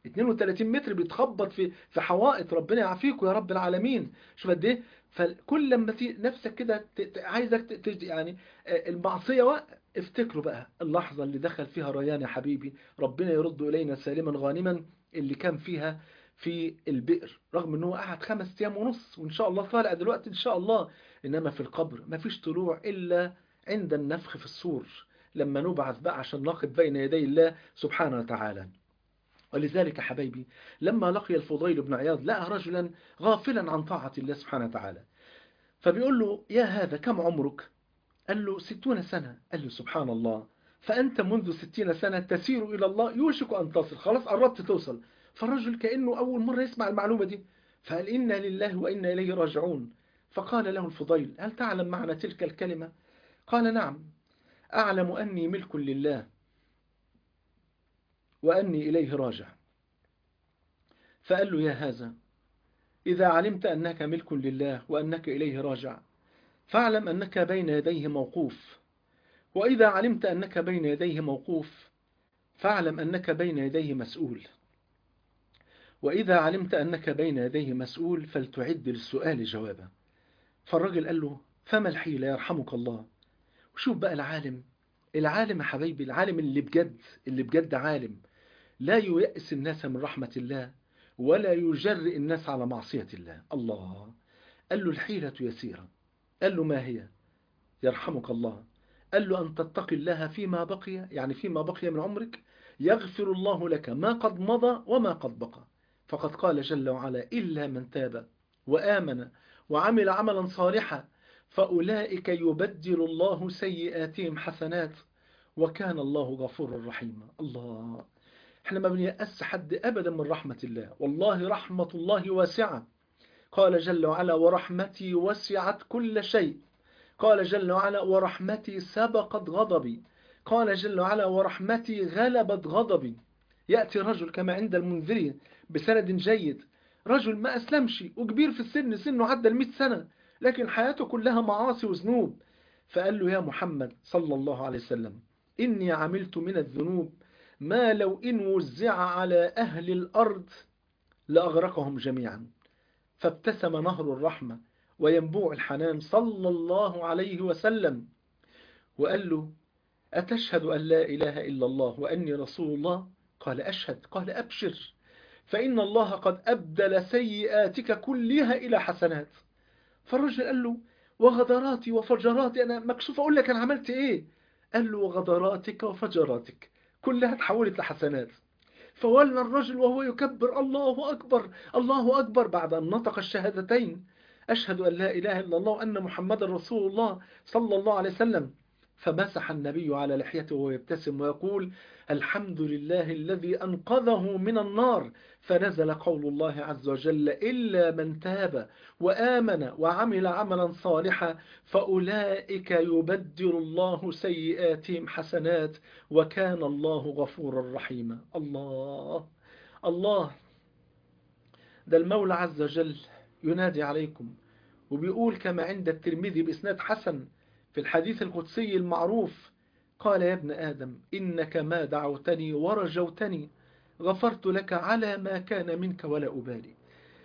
32 متر بيتخبط في في حوائط ربنا يعافيكم يا رب العالمين شوف قد ايه فكل لما نفسك كده عايزك يعني المعصيه وقت افتكروا بقى اللحظة اللي دخل فيها ريان يا حبيبي ربنا يرد إلينا سالما غانما اللي كان فيها في البئر رغم انه قعد خمس ايام ونص وان شاء الله طالع دلوقتي ان شاء الله انما في القبر ما فيش طلوع الا عند النفخ في الصور لما نبعث بقى عشان نقف بين يدي الله سبحانه وتعالى ولذلك حبيبي لما لقي الفضيل بن عياض لقى رجلا غافلا عن طاعة الله سبحانه وتعالى فبيقول له يا هذا كم عمرك قال له ستون سنة قال له سبحان الله فأنت منذ ستين سنة تسير إلى الله يوشك أن تصل خلاص قربت توصل فالرجل كأنه أول مرة يسمع المعلومة دي فقال إنا لله وإنا إليه راجعون فقال له الفضيل هل تعلم معنى تلك الكلمة قال نعم أعلم أني ملك لله وأني إليه راجع فقال له يا هذا إذا علمت أنك ملك لله وأنك إليه راجع فاعلم أنك بين يديه موقوف وإذا علمت أنك بين يديه موقوف فاعلم أنك بين يديه مسؤول وإذا علمت أنك بين يديه مسؤول فلتعد للسؤال جوابا فالرجل قال له فما الحيلة يرحمك الله وشوف بقى العالم العالم يا حبيبي العالم اللي بجد اللي بجد عالم لا ييأس الناس من رحمة الله ولا يجرئ الناس على معصية الله الله قال له الحيلة يسيرة قال له ما هي يرحمك الله قال له أن تتقي الله فيما بقي يعني فيما بقي من عمرك يغفر الله لك ما قد مضى وما قد بقى فقد قال جل وعلا إلا من تاب وآمن وعمل عملا صالحا فأولئك يبدل الله سيئاتهم حسنات وكان الله غفورا رحيما الله احنا ما بنيأس حد أبدا من رحمة الله والله رحمة الله واسعة قال جل وعلا ورحمتي وسعت كل شيء قال جل وعلا ورحمتي سبقت غضبي قال جل وعلا ورحمتي غلبت غضبي يأتي رجل كما عند المنذري بسند جيد رجل ما أسلمش وكبير في السن سنه عدى المئة سنة لكن حياته كلها معاصي وذنوب فقال له يا محمد صلى الله عليه وسلم إني عملت من الذنوب ما لو إن وزع على أهل الأرض لأغرقهم جميعا فابتسم نهر الرحمة وينبوع الحنان صلى الله عليه وسلم وقال له أتشهد أن لا إله إلا الله وأني رسول الله قال أشهد قال أبشر فإن الله قد أبدل سيئاتك كلها إلى حسنات فالرجل قال له وغدراتي وفجراتي أنا مكسوف أقول لك أنا عملت إيه قال له وغدراتك وفجراتك كلها تحولت لحسنات فولى الرجل وهو يكبر الله أكبر الله أكبر بعد أن نطق الشهادتين أشهد أن لا إله إلا الله وأن محمد رسول الله صلى الله عليه وسلم فمسح النبي على لحيته ويبتسم ويقول الحمد لله الذي أنقذه من النار فنزل قول الله عز وجل إلا من تاب وآمن وعمل عملا صالحا فأولئك يبدل الله سيئاتهم حسنات وكان الله غفورا رحيما الله الله ده المولى عز وجل ينادي عليكم وبيقول كما عند الترمذي بإسناد حسن في الحديث القدسي المعروف قال يا ابن آدم إنك ما دعوتني ورجوتني غفرت لك على ما كان منك ولا أبالي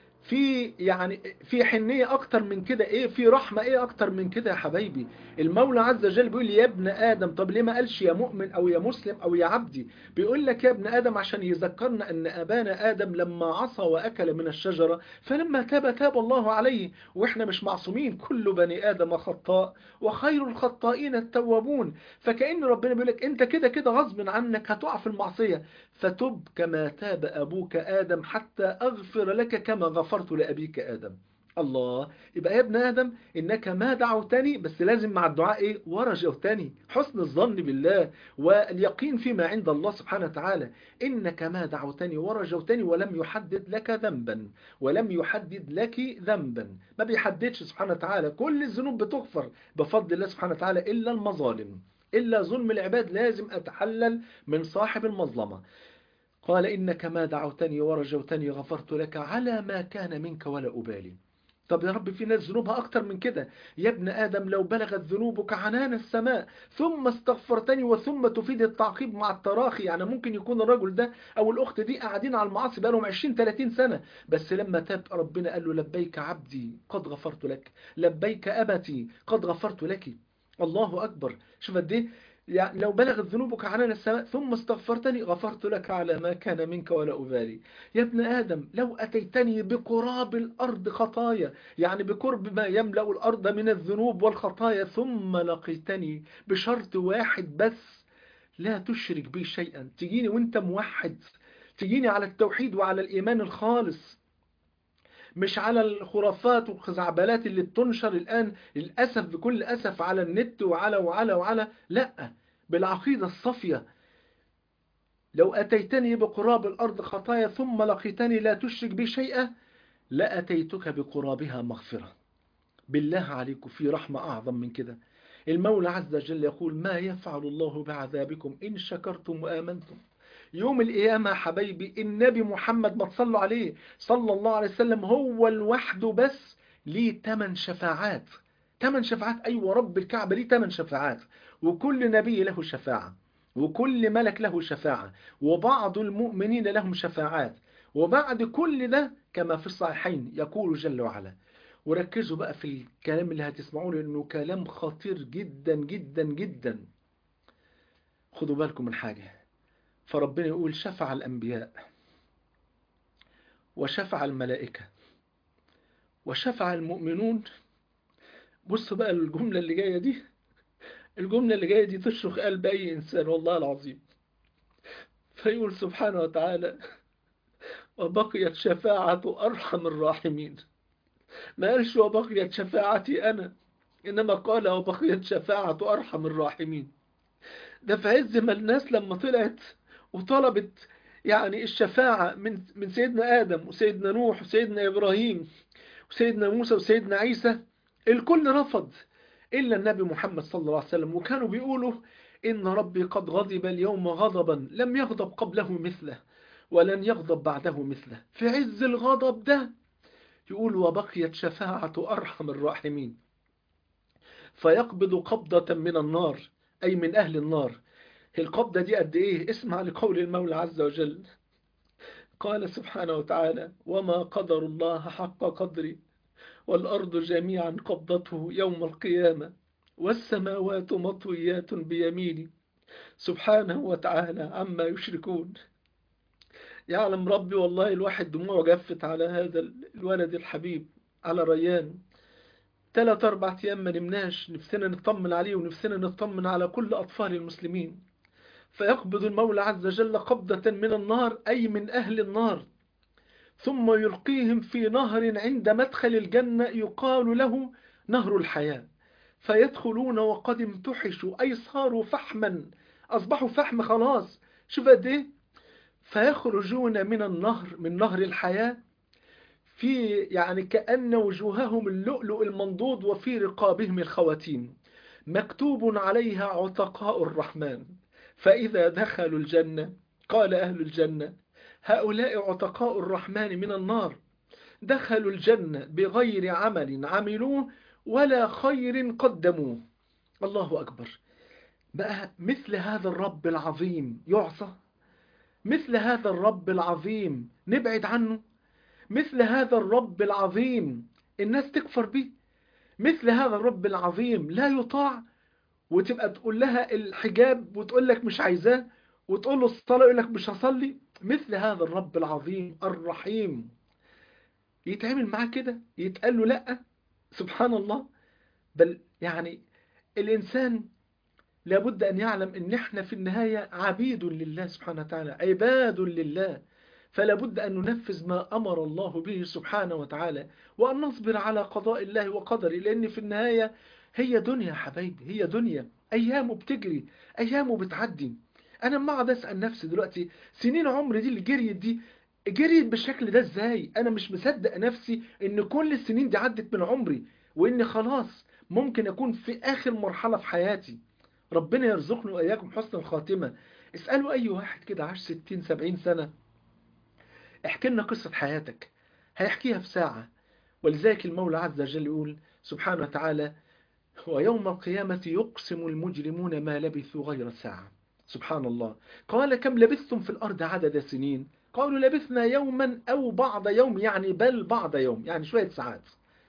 في يعني في حنية أكتر من كده إيه في رحمة إيه أكتر من كده يا حبايبي المولى عز وجل بيقول يا ابن آدم طب ليه ما قالش يا مؤمن أو يا مسلم أو يا عبدي بيقول لك يا ابن آدم عشان يذكرنا أن أبانا آدم لما عصى وأكل من الشجرة فلما تاب تاب الله عليه وإحنا مش معصومين كل بني آدم خطاء وخير الخطائين التوابون فكأن ربنا بيقول لك أنت كده كده غصب عنك هتقع في المعصية فتب كما تاب أبوك آدم حتى أغفر لك كما غفرت لأبيك آدم الله يبقى يا ابن آدم إنك ما دعوتني بس لازم مع الدعاء إيه ورجوتني حسن الظن بالله واليقين فيما عند الله سبحانه وتعالى إنك ما دعوتني ورجوتني ولم يحدد لك ذنبا ولم يحدد لك ذنبا ما بيحددش سبحانه وتعالى كل الذنوب بتغفر بفضل الله سبحانه وتعالى إلا المظالم إلا ظلم العباد لازم أتحلل من صاحب المظلمة قال إنك ما دعوتني ورجوتني غفرت لك على ما كان منك ولا أبالي طب يا رب في ناس ذنوبها أكتر من كده يا ابن آدم لو بلغت ذنوبك عنان السماء ثم استغفرتني وثم تفيد التعقيب مع التراخي يعني ممكن يكون الرجل ده أو الأخت دي قاعدين على المعاصي بقالهم 20-30 سنة بس لما تاب ربنا قال له لبيك عبدي قد غفرت لك لبيك أبتي قد غفرت لك الله أكبر شوف قد ايه يعني لو بلغت ذنوبك عنان السماء ثم استغفرتني غفرت لك على ما كان منك ولا أبالي يا ابن آدم لو أتيتني بقراب الأرض خطايا يعني بقرب ما يملأ الأرض من الذنوب والخطايا ثم لقيتني بشرط واحد بس لا تشرك بي شيئا تجيني وانت موحد تجيني على التوحيد وعلى الإيمان الخالص مش على الخرافات والخزعبلات اللي بتنشر الآن للأسف بكل أسف على النت وعلى وعلى وعلى لا بالعقيدة الصافية لو أتيتني بقراب الأرض خطايا ثم لقيتني لا تشرك بي شيئا لأتيتك بقرابها مغفرة بالله عليكم في رحمة أعظم من كده المولى عز وجل يقول ما يفعل الله بعذابكم إن شكرتم وآمنتم يوم القيامة حبايبي النبي محمد ما تصلوا عليه صلى الله عليه وسلم هو لوحده بس ليه تمن شفاعات تمن شفاعات أيوة رب الكعبة ليه تمن شفاعات وكل نبي له شفاعة وكل ملك له شفاعة وبعض المؤمنين لهم شفاعات وبعد كل ده كما في الصحيحين يقول جل وعلا وركزوا بقى في الكلام اللي هتسمعوه لأنه كلام خطير جدا جدا جدا خدوا بالكم من حاجة فربنا يقول شفع الأنبياء وشفع الملائكة وشفع المؤمنون بص بقى الجملة اللي جاية دي الجملة اللي جاية دي تشرخ قلب أي إنسان والله العظيم فيقول سبحانه وتعالى وبقيت شفاعة أرحم الراحمين ما قالش وبقيت شفاعتي أنا إنما قال وبقيت شفاعة أرحم الراحمين ده في عز ما الناس لما طلعت وطلبت يعني الشفاعة من من سيدنا آدم وسيدنا نوح وسيدنا إبراهيم وسيدنا موسى وسيدنا عيسى الكل رفض إلا النبي محمد صلى الله عليه وسلم وكانوا بيقولوا إن ربي قد غضب اليوم غضبا لم يغضب قبله مثله ولن يغضب بعده مثله في عز الغضب ده يقول وبقيت شفاعة أرحم الراحمين فيقبض قبضة من النار أي من أهل النار القبضة دي قد إيه اسمع لقول المولى عز وجل قال سبحانه وتعالى وما قدر الله حق قدره والأرض جميعا قبضته يوم القيامة والسماوات مطويات بيمينه سبحانه وتعالى عما يشركون يعلم ربي والله الواحد دموعه جفت على هذا الولد الحبيب على ريان ثلاث أربع أيام ما نمناش نفسنا نطمن عليه ونفسنا نطمن على كل أطفال المسلمين فيقبض المولى عز وجل قبضة من النار أي من أهل النار ثم يلقيهم في نهر عند مدخل الجنة يقال له نهر الحياة فيدخلون وقد امتحشوا أي صاروا فحما أصبحوا فحم خلاص شوف قد إيه فيخرجون من النهر من نهر الحياة في يعني كأن وجوههم اللؤلؤ المنضود وفي رقابهم الخواتيم مكتوب عليها عتقاء الرحمن فإذا دخلوا الجنة قال أهل الجنة هؤلاء عتقاء الرحمن من النار دخلوا الجنة بغير عمل عملوه ولا خير قدموه الله أكبر بقى مثل هذا الرب العظيم يعصى مثل هذا الرب العظيم نبعد عنه مثل هذا الرب العظيم الناس تكفر به مثل هذا الرب العظيم لا يطاع وتبقى تقول لها الحجاب وتقول لك مش عايزاه وتقول له الصلاة يقول لك مش هصلي مثل هذا الرب العظيم الرحيم يتعمل معاه كده يتقال له لا سبحان الله بل يعني الإنسان لابد أن يعلم أن احنا في النهاية عبيد لله سبحانه وتعالى عباد لله فلا بد أن ننفذ ما أمر الله به سبحانه وتعالى وأن نصبر على قضاء الله وقدره لأن في النهاية هي دنيا حبايبي هي دنيا أيامه بتجري أيامه بتعدي أنا ما اقعد أسأل نفسي دلوقتي سنين عمري دي اللي جريت دي جريت بالشكل ده إزاي أنا مش مصدق نفسي إن كل السنين دي عدت من عمري وإن خلاص ممكن أكون في آخر مرحلة في حياتي ربنا يرزقنا وإياكم حسن الخاتمة اسألوا أي واحد كده عاش 60 70 سنة احكي لنا قصة حياتك هيحكيها في ساعة ولذلك المولى عز وجل يقول سبحانه وتعالى ويوم القيامة يقسم المجرمون ما لبثوا غير ساعة سبحان الله قال كم لبثتم في الأرض عدد سنين قالوا لبثنا يوما أو بعض يوم يعني بل بعض يوم يعني شوية ساعات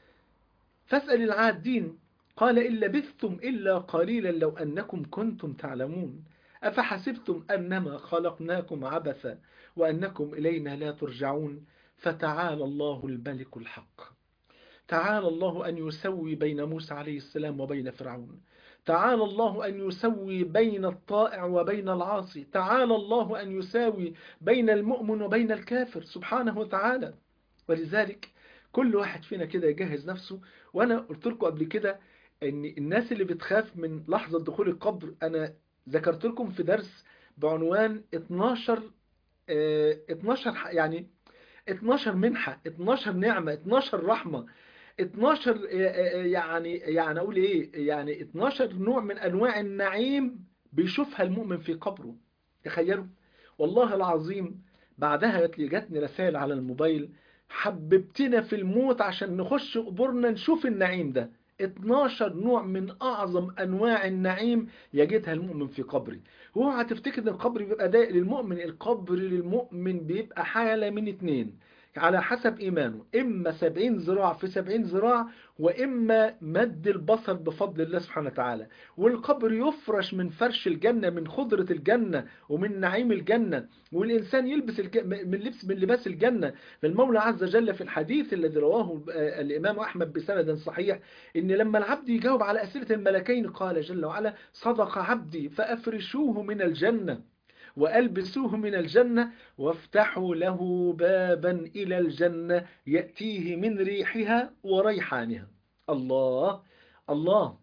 فاسأل العادين قال إن لبثتم إلا قليلا لو أنكم كنتم تعلمون أفحسبتم أنما خلقناكم عبثا وأنكم إلينا لا ترجعون فتعالى الله الملك الحق تعالى الله أن يسوي بين موسى عليه السلام وبين فرعون تعالى الله أن يسوي بين الطائع وبين العاصي تعالى الله أن يساوي بين المؤمن وبين الكافر سبحانه وتعالى ولذلك كل واحد فينا كده يجهز نفسه وأنا قلت لكم قبل كده أن الناس اللي بتخاف من لحظة دخول القبر أنا ذكرت لكم في درس بعنوان 12 اه 12 يعني 12 منحة 12 نعمة 12 رحمة 12 يعني يعني اقول ايه يعني 12 نوع من انواع النعيم بيشوفها المؤمن في قبره تخيلوا والله العظيم بعدها جاتني رسائل على الموبايل حببتنا في الموت عشان نخش قبورنا نشوف النعيم ده 12 نوع من أعظم أنواع النعيم يجدها المؤمن في قبره هو هتفتكر ان القبر بيبقى ضيق للمؤمن القبر للمؤمن بيبقى حالة من اتنين على حسب إيمانه إما سبعين ذراع في سبعين ذراع وإما مد البصر بفضل الله سبحانه وتعالى والقبر يفرش من فرش الجنة من خضرة الجنة ومن نعيم الجنة والإنسان يلبس الج... من لبس من لباس الجنة فالمولى عز وجل في الحديث الذي رواه الإمام أحمد بسند صحيح إن لما العبد يجاوب على أسئلة الملكين قال جل وعلا صدق عبدي فأفرشوه من الجنة وألبسوه من الجنة وافتحوا له بابا إلى الجنة يأتيه من ريحها وريحانها الله الله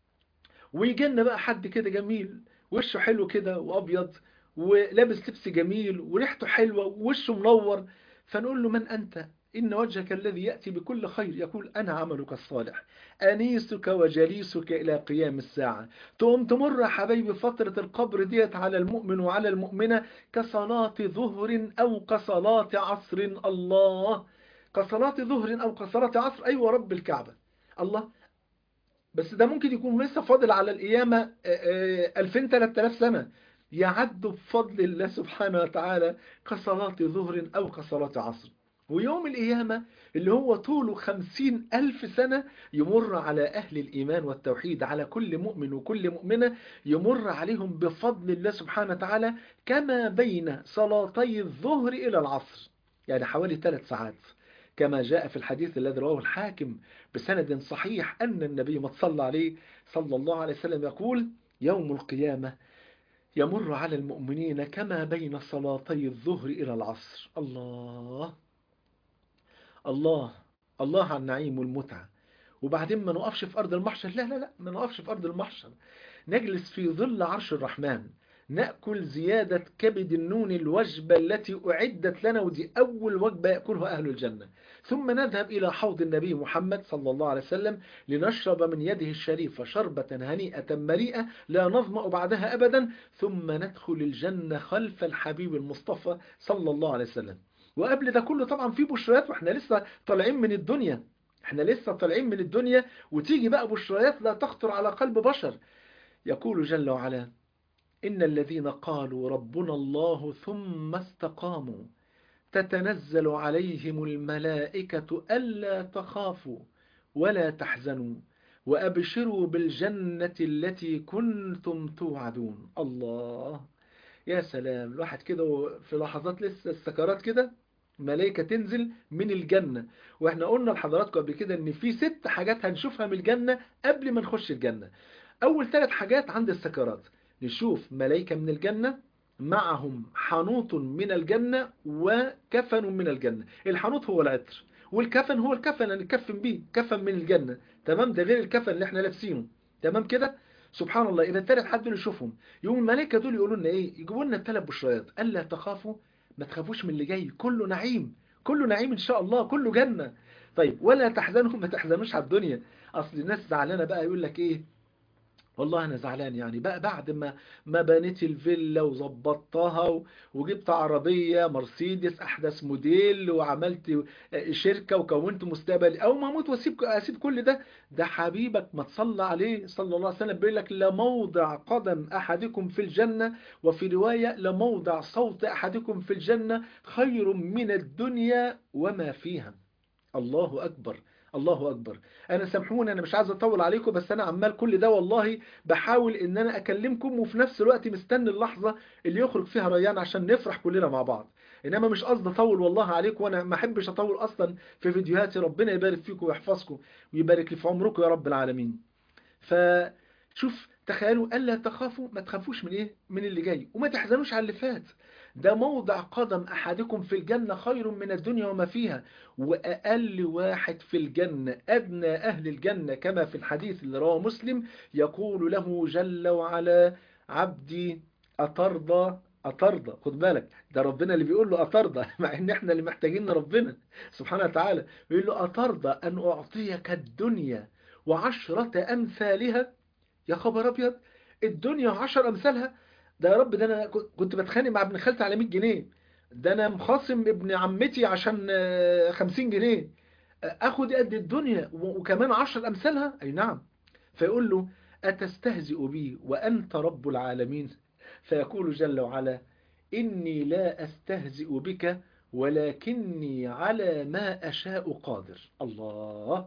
ويجينا بقى حد كده جميل وشه حلو كده وأبيض ولابس لبس جميل وريحته حلوة ووشه منور فنقول له من أنت إن وجهك الذي يأتي بكل خير يقول أنا عملك الصالح أنيسك وجليسك إلى قيام الساعة تقوم تمر يا حبيبي فترة القبر ديت على المؤمن وعلى المؤمنة كصلاة ظهر أو كصلاة عصر الله كصلاة ظهر أو كصلاة عصر أيوة رب الكعبة الله بس ده ممكن يكون لسه فاضل على القيامة 2000-3000 سنة يعد بفضل الله سبحانه وتعالى كصلاة ظهر أو كصلاة عصر ويوم القيامة اللي هو طوله خمسين ألف سنة يمر على أهل الإيمان والتوحيد على كل مؤمن وكل مؤمنة يمر عليهم بفضل الله سبحانه وتعالى كما بين صلاتي الظهر إلى العصر يعني حوالي ثلاث ساعات كما جاء في الحديث الذي رواه الحاكم بسند صحيح أن النبي ما صلى عليه صلى الله عليه وسلم يقول يوم القيامة يمر على المؤمنين كما بين صلاتي الظهر إلى العصر الله الله الله على النعيم والمتعة وبعدين ما نقفش في أرض المحشر لا لا لا ما نقفش في أرض المحشر نجلس في ظل عرش الرحمن نأكل زيادة كبد النون الوجبة التي أعدت لنا ودي أول وجبة يأكلها أهل الجنة ثم نذهب إلى حوض النبي محمد صلى الله عليه وسلم لنشرب من يده الشريفة شربة هنيئة مريئة لا نظمأ بعدها أبدا ثم ندخل الجنة خلف الحبيب المصطفى صلى الله عليه وسلم وقبل ده كله طبعا في بشريات واحنا لسه طالعين من الدنيا احنا لسه طالعين من الدنيا وتيجي بقى بشريات لا تخطر على قلب بشر يقول جل وعلا إن الذين قالوا ربنا الله ثم استقاموا تتنزل عليهم الملائكة ألا تخافوا ولا تحزنوا وأبشروا بالجنة التي كنتم توعدون الله يا سلام الواحد كده في لحظات لسه السكرات كده ملائكة تنزل من الجنة واحنا قلنا لحضراتكم قبل كده ان في ست حاجات هنشوفها من الجنة قبل ما نخش الجنة اول ثلاث حاجات عند السكرات نشوف ملائكة من الجنة معهم حنوط من الجنة وكفن من الجنة الحنوط هو العطر والكفن هو الكفن اللي نكفن بيه كفن من الجنة تمام ده غير الكفن اللي احنا لابسينه تمام كده سبحان الله إذا الثلاث حد دول يشوفهم يوم الملائكة دول يقولوا لنا إيه يجيبوا لنا الثلاث بشريات ألا تخافوا ما تخافوش من اللي جاي كله نعيم كله نعيم إن شاء الله كله جنة طيب ولا تحزنوا ما تحزنوش على الدنيا أصل الناس زعلانة بقى يقول لك إيه والله انا زعلان يعني بقى بعد ما ما بنيت الفيلا وظبطتها وجبت عربيه مرسيدس احدث موديل وعملت شركه وكونت مستقبل او ما اموت واسيب اسيب كل ده ده حبيبك ما تصلى عليه صلى الله عليه وسلم بيقول لك لموضع قدم احدكم في الجنه وفي روايه لموضع صوت احدكم في الجنه خير من الدنيا وما فيها الله اكبر الله أكبر أنا سامحوني أنا مش عايز أطول عليكم بس أنا عمال كل ده والله بحاول إن أنا أكلمكم وفي نفس الوقت مستني اللحظة اللي يخرج فيها ريان عشان نفرح كلنا مع بعض إنما مش قصدي أطول والله عليكم وأنا ما أحبش أطول أصلا في فيديوهاتي ربنا يبارك فيكم ويحفظكم ويبارك لي في عمركم يا رب العالمين فشوف تخيلوا ألا تخافوا ما تخافوش من إيه من اللي جاي وما تحزنوش على اللي فات ده موضع قدم أحدكم في الجنة خير من الدنيا وما فيها وأقل واحد في الجنة أدنى أهل الجنة كما في الحديث اللي رواه مسلم يقول له جل وعلا عبدي أترضى أترضى خد بالك ده ربنا اللي بيقول له أترضى مع إن إحنا اللي محتاجين ربنا سبحانه وتعالى بيقول له أترضى أن أعطيك الدنيا وعشرة أمثالها يا خبر أبيض الدنيا وعشر أمثالها ده يا رب ده أنا كنت بتخانق مع ابن خالتي على 100 جنيه ده أنا مخاصم ابن عمتي عشان 50 جنيه أخد قد الدنيا وكمان عشر أمثالها أي نعم فيقول له أتستهزئ بي وأنت رب العالمين فيقول جل وعلا إني لا أستهزئ بك ولكني على ما أشاء قادر الله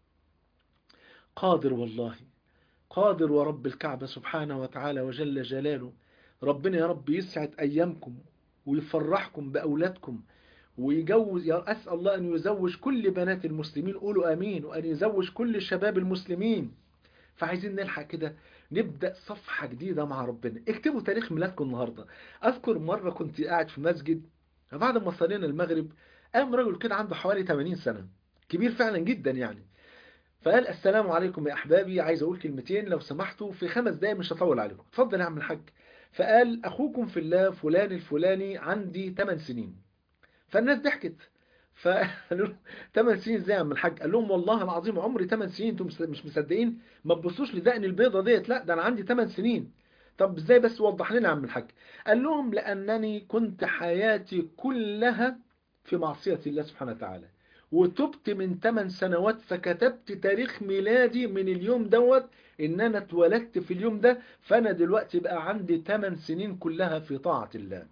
قادر والله قادر ورب الكعبة سبحانه وتعالى وجل جلاله ربنا يا رب يسعد أيامكم ويفرحكم بأولادكم ويجوز أسأل الله أن يزوج كل بنات المسلمين قولوا أمين وأن يزوج كل شباب المسلمين فعايزين نلحق كده نبدأ صفحة جديدة مع ربنا اكتبوا تاريخ ميلادكم النهاردة أذكر مرة كنت قاعد في مسجد بعد ما صلينا المغرب قام رجل كده عنده حوالي 80 سنة كبير فعلا جدا يعني فقال السلام عليكم يا أحبابي عايز أقول كلمتين لو سمحتوا في خمس دقايق مش هطول عليكم اتفضل يا عم الحاج فقال أخوكم في الله فلان الفلاني عندي 8 سنين فالناس ضحكت فقالوا له 8 سنين ازاي يا عم الحاج قال لهم والله العظيم عمري 8 سنين انتم مش مصدقين ما تبصوش لدقن البيضه ديت لا ده انا عندي 8 سنين طب ازاي بس وضح لنا يا عم الحاج قال لهم لانني كنت حياتي كلها في معصيه الله سبحانه وتعالى وتبت من 8 سنوات فكتبت تاريخ ميلادي من اليوم دوت ان انا اتولدت في اليوم ده فانا دلوقتي بقى عندي 8 سنين كلها في طاعه الله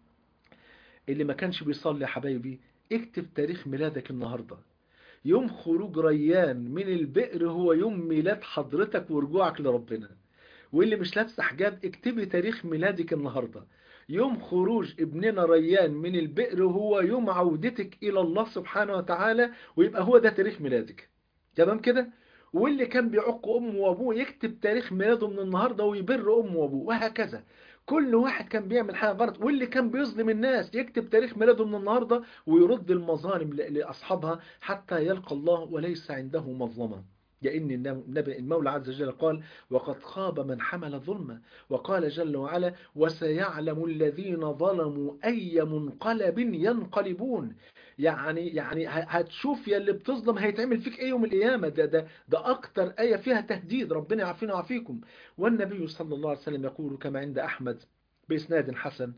اللي ما كانش بيصلي يا حبايبي اكتب تاريخ ميلادك النهاردة يوم خروج ريان من البئر هو يوم ميلاد حضرتك ورجوعك لربنا واللي مش لابسه حجاب اكتبي تاريخ ميلادك النهاردة يوم خروج ابننا ريان من البئر هو يوم عودتك إلى الله سبحانه وتعالى ويبقى هو ده تاريخ ميلادك تمام كده واللي كان بيعق أمه وأبوه يكتب تاريخ ميلاده من النهاردة ويبر أمه وأبوه وهكذا كل واحد كان بيعمل حاجة غلط واللي كان بيظلم الناس يكتب تاريخ ميلاده من النهاردة ويرد المظالم لأصحابها حتى يلقى الله وليس عنده مظلمة لأن النبي المولى عز وجل قال وقد خاب من حمل ظلما وقال جل وعلا وسيعلم الذين ظلموا أي منقلب ينقلبون يعني يعني هتشوف يا اللي بتظلم هيتعمل فيك ايه يوم القيامة ده ده ده أكتر آية فيها تهديد ربنا يعافينا ويعافيكم والنبي صلى الله عليه وسلم يقول كما عند أحمد بإسناد حسن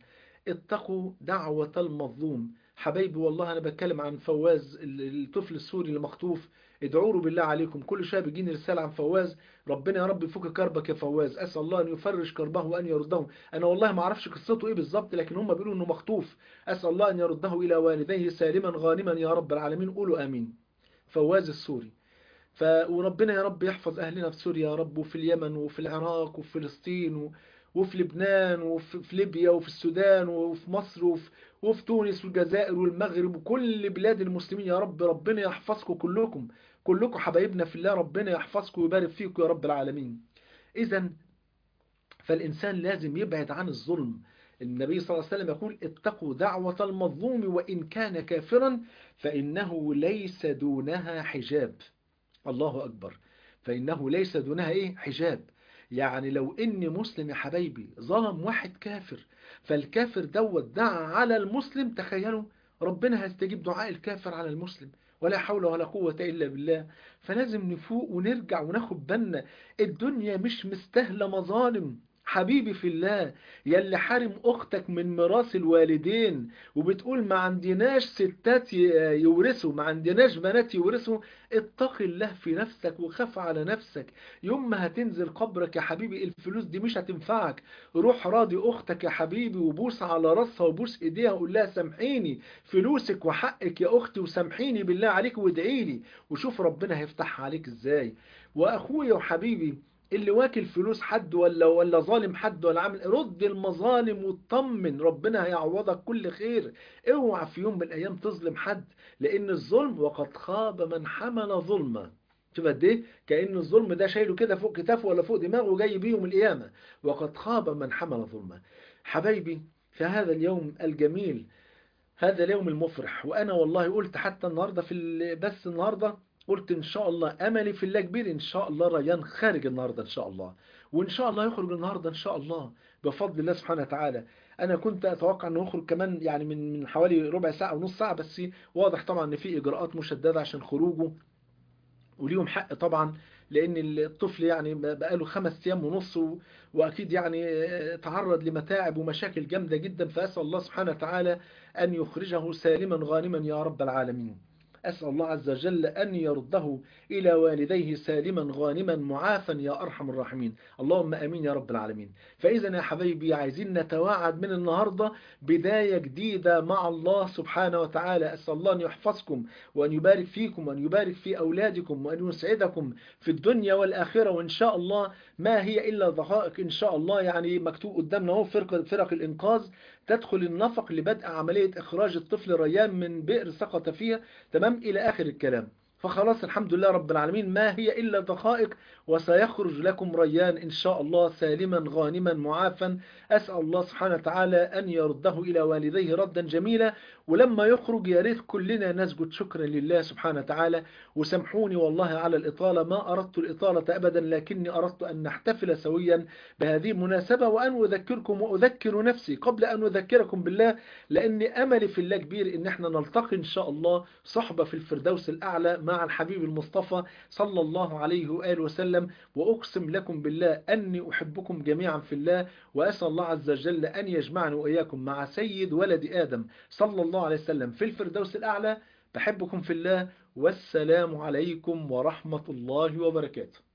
اتقوا دعوة المظلوم حبايبي والله أنا بتكلم عن فواز الطفل السوري اللي مخطوف ادعوا له بالله عليكم كل شويه بيجيني رساله عن فواز ربنا يا رب يفك كربك يا فواز اسال الله ان يفرج كربه وان يرده انا والله ما اعرفش قصته ايه بالظبط لكن هم بيقولوا انه مخطوف اسال الله ان يرده الى والديه سالما غانما يا رب العالمين قولوا امين فواز السوري ف وربنا يا رب يحفظ اهلنا في سوريا يا رب وفي اليمن وفي العراق وفي فلسطين و... وفي لبنان وفي ليبيا وفي السودان وفي مصر وفي, وفي تونس والجزائر والمغرب وكل بلاد المسلمين يا رب ربنا يحفظكم كلكم كلكم حبايبنا في الله ربنا يحفظكم ويبارك فيكم يا رب العالمين إذا فالإنسان لازم يبعد عن الظلم النبي صلى الله عليه وسلم يقول اتقوا دعوة المظلوم وإن كان كافرا فإنه ليس دونها حجاب الله أكبر فإنه ليس دونها إيه حجاب يعني لو إن مسلم يا حبايبي ظلم واحد كافر فالكافر دوت دعا على المسلم تخيلوا ربنا هيستجيب دعاء الكافر على المسلم ولا حول ولا قوة إلا بالله فلازم نفوق ونرجع وناخد بالنا الدنيا مش مستاهلة مظالم حبيبي في الله يلي حارم أختك من ميراث الوالدين وبتقول ما عندناش ستات يورثوا ما عندناش بنات يورثوا اتق الله في نفسك وخاف على نفسك يوم ما هتنزل قبرك يا حبيبي الفلوس دي مش هتنفعك روح راضي أختك يا حبيبي وبوس على راسها وبوس إيديها وقول لها سامحيني فلوسك وحقك يا أختي وسامحيني بالله عليك وادعي لي وشوف ربنا هيفتحها عليك إزاي وأخويا وحبيبي اللي واكل فلوس حد ولا ولا ظالم حد ولا عامل رد المظالم واطمن ربنا هيعوضك كل خير اوعى في يوم من الايام تظلم حد لان الظلم وقد خاب من حمل ظلما شوف قد ايه كان الظلم ده شايله كده فوق كتافه ولا فوق دماغه جاي بيه يوم القيامه وقد خاب من حمل ظلما حبايبي في هذا اليوم الجميل هذا اليوم المفرح وانا والله قلت حتى النهارده في بس النهارده قلت ان شاء الله املي في الله كبير ان شاء الله ريان خارج النهارده ان شاء الله وان شاء الله يخرج النهارده ان شاء الله بفضل الله سبحانه وتعالى انا كنت اتوقع انه يخرج كمان يعني من من حوالي ربع ساعه او نص ساعه بس واضح طبعا ان في اجراءات مشدده عشان خروجه وليهم حق طبعا لان الطفل يعني بقاله خمس ايام ونص واكيد يعني تعرض لمتاعب ومشاكل جامده جدا فاسال الله سبحانه وتعالى ان يخرجه سالما غانما يا رب العالمين أسأل الله عز وجل أن يرده إلى والديه سالما غانما معافا يا أرحم الراحمين اللهم أمين يا رب العالمين فإذا يا حبايبي عايزين نتواعد من النهاردة بداية جديدة مع الله سبحانه وتعالى أسأل الله أن يحفظكم وأن يبارك فيكم وأن يبارك في أولادكم وأن يسعدكم في الدنيا والآخرة وإن شاء الله ما هي إلا دقائق إن شاء الله يعني مكتوب قدامنا هو فرق, فرق الإنقاذ تدخل النفق لبدء عملية إخراج الطفل ريان من بئر سقط فيها تمام إلى آخر الكلام فخلاص الحمد لله رب العالمين ما هي إلا دقائق وسيخرج لكم ريان إن شاء الله سالما غانما معافا أسأل الله سبحانه وتعالى أن يرده إلى والديه ردا جميلا ولما يخرج يا ريت كلنا نسجد شكرا لله سبحانه وتعالى وسامحوني والله على الإطالة ما أردت الإطالة أبدا لكني أردت أن نحتفل سويا بهذه المناسبة وأن أذكركم وأذكر نفسي قبل أن أذكركم بالله لأن أملي في الله كبير إن احنا نلتقي إن شاء الله صحبة في الفردوس الأعلى مع الحبيب المصطفى صلى الله عليه وآله وسلم وأقسم لكم بالله أني أحبكم جميعا في الله وأسأل الله عز وجل أن يجمعني وإياكم مع سيد ولد آدم صلى الله عليه وسلم في الفردوس الأعلى بحبكم في الله والسلام عليكم ورحمة الله وبركاته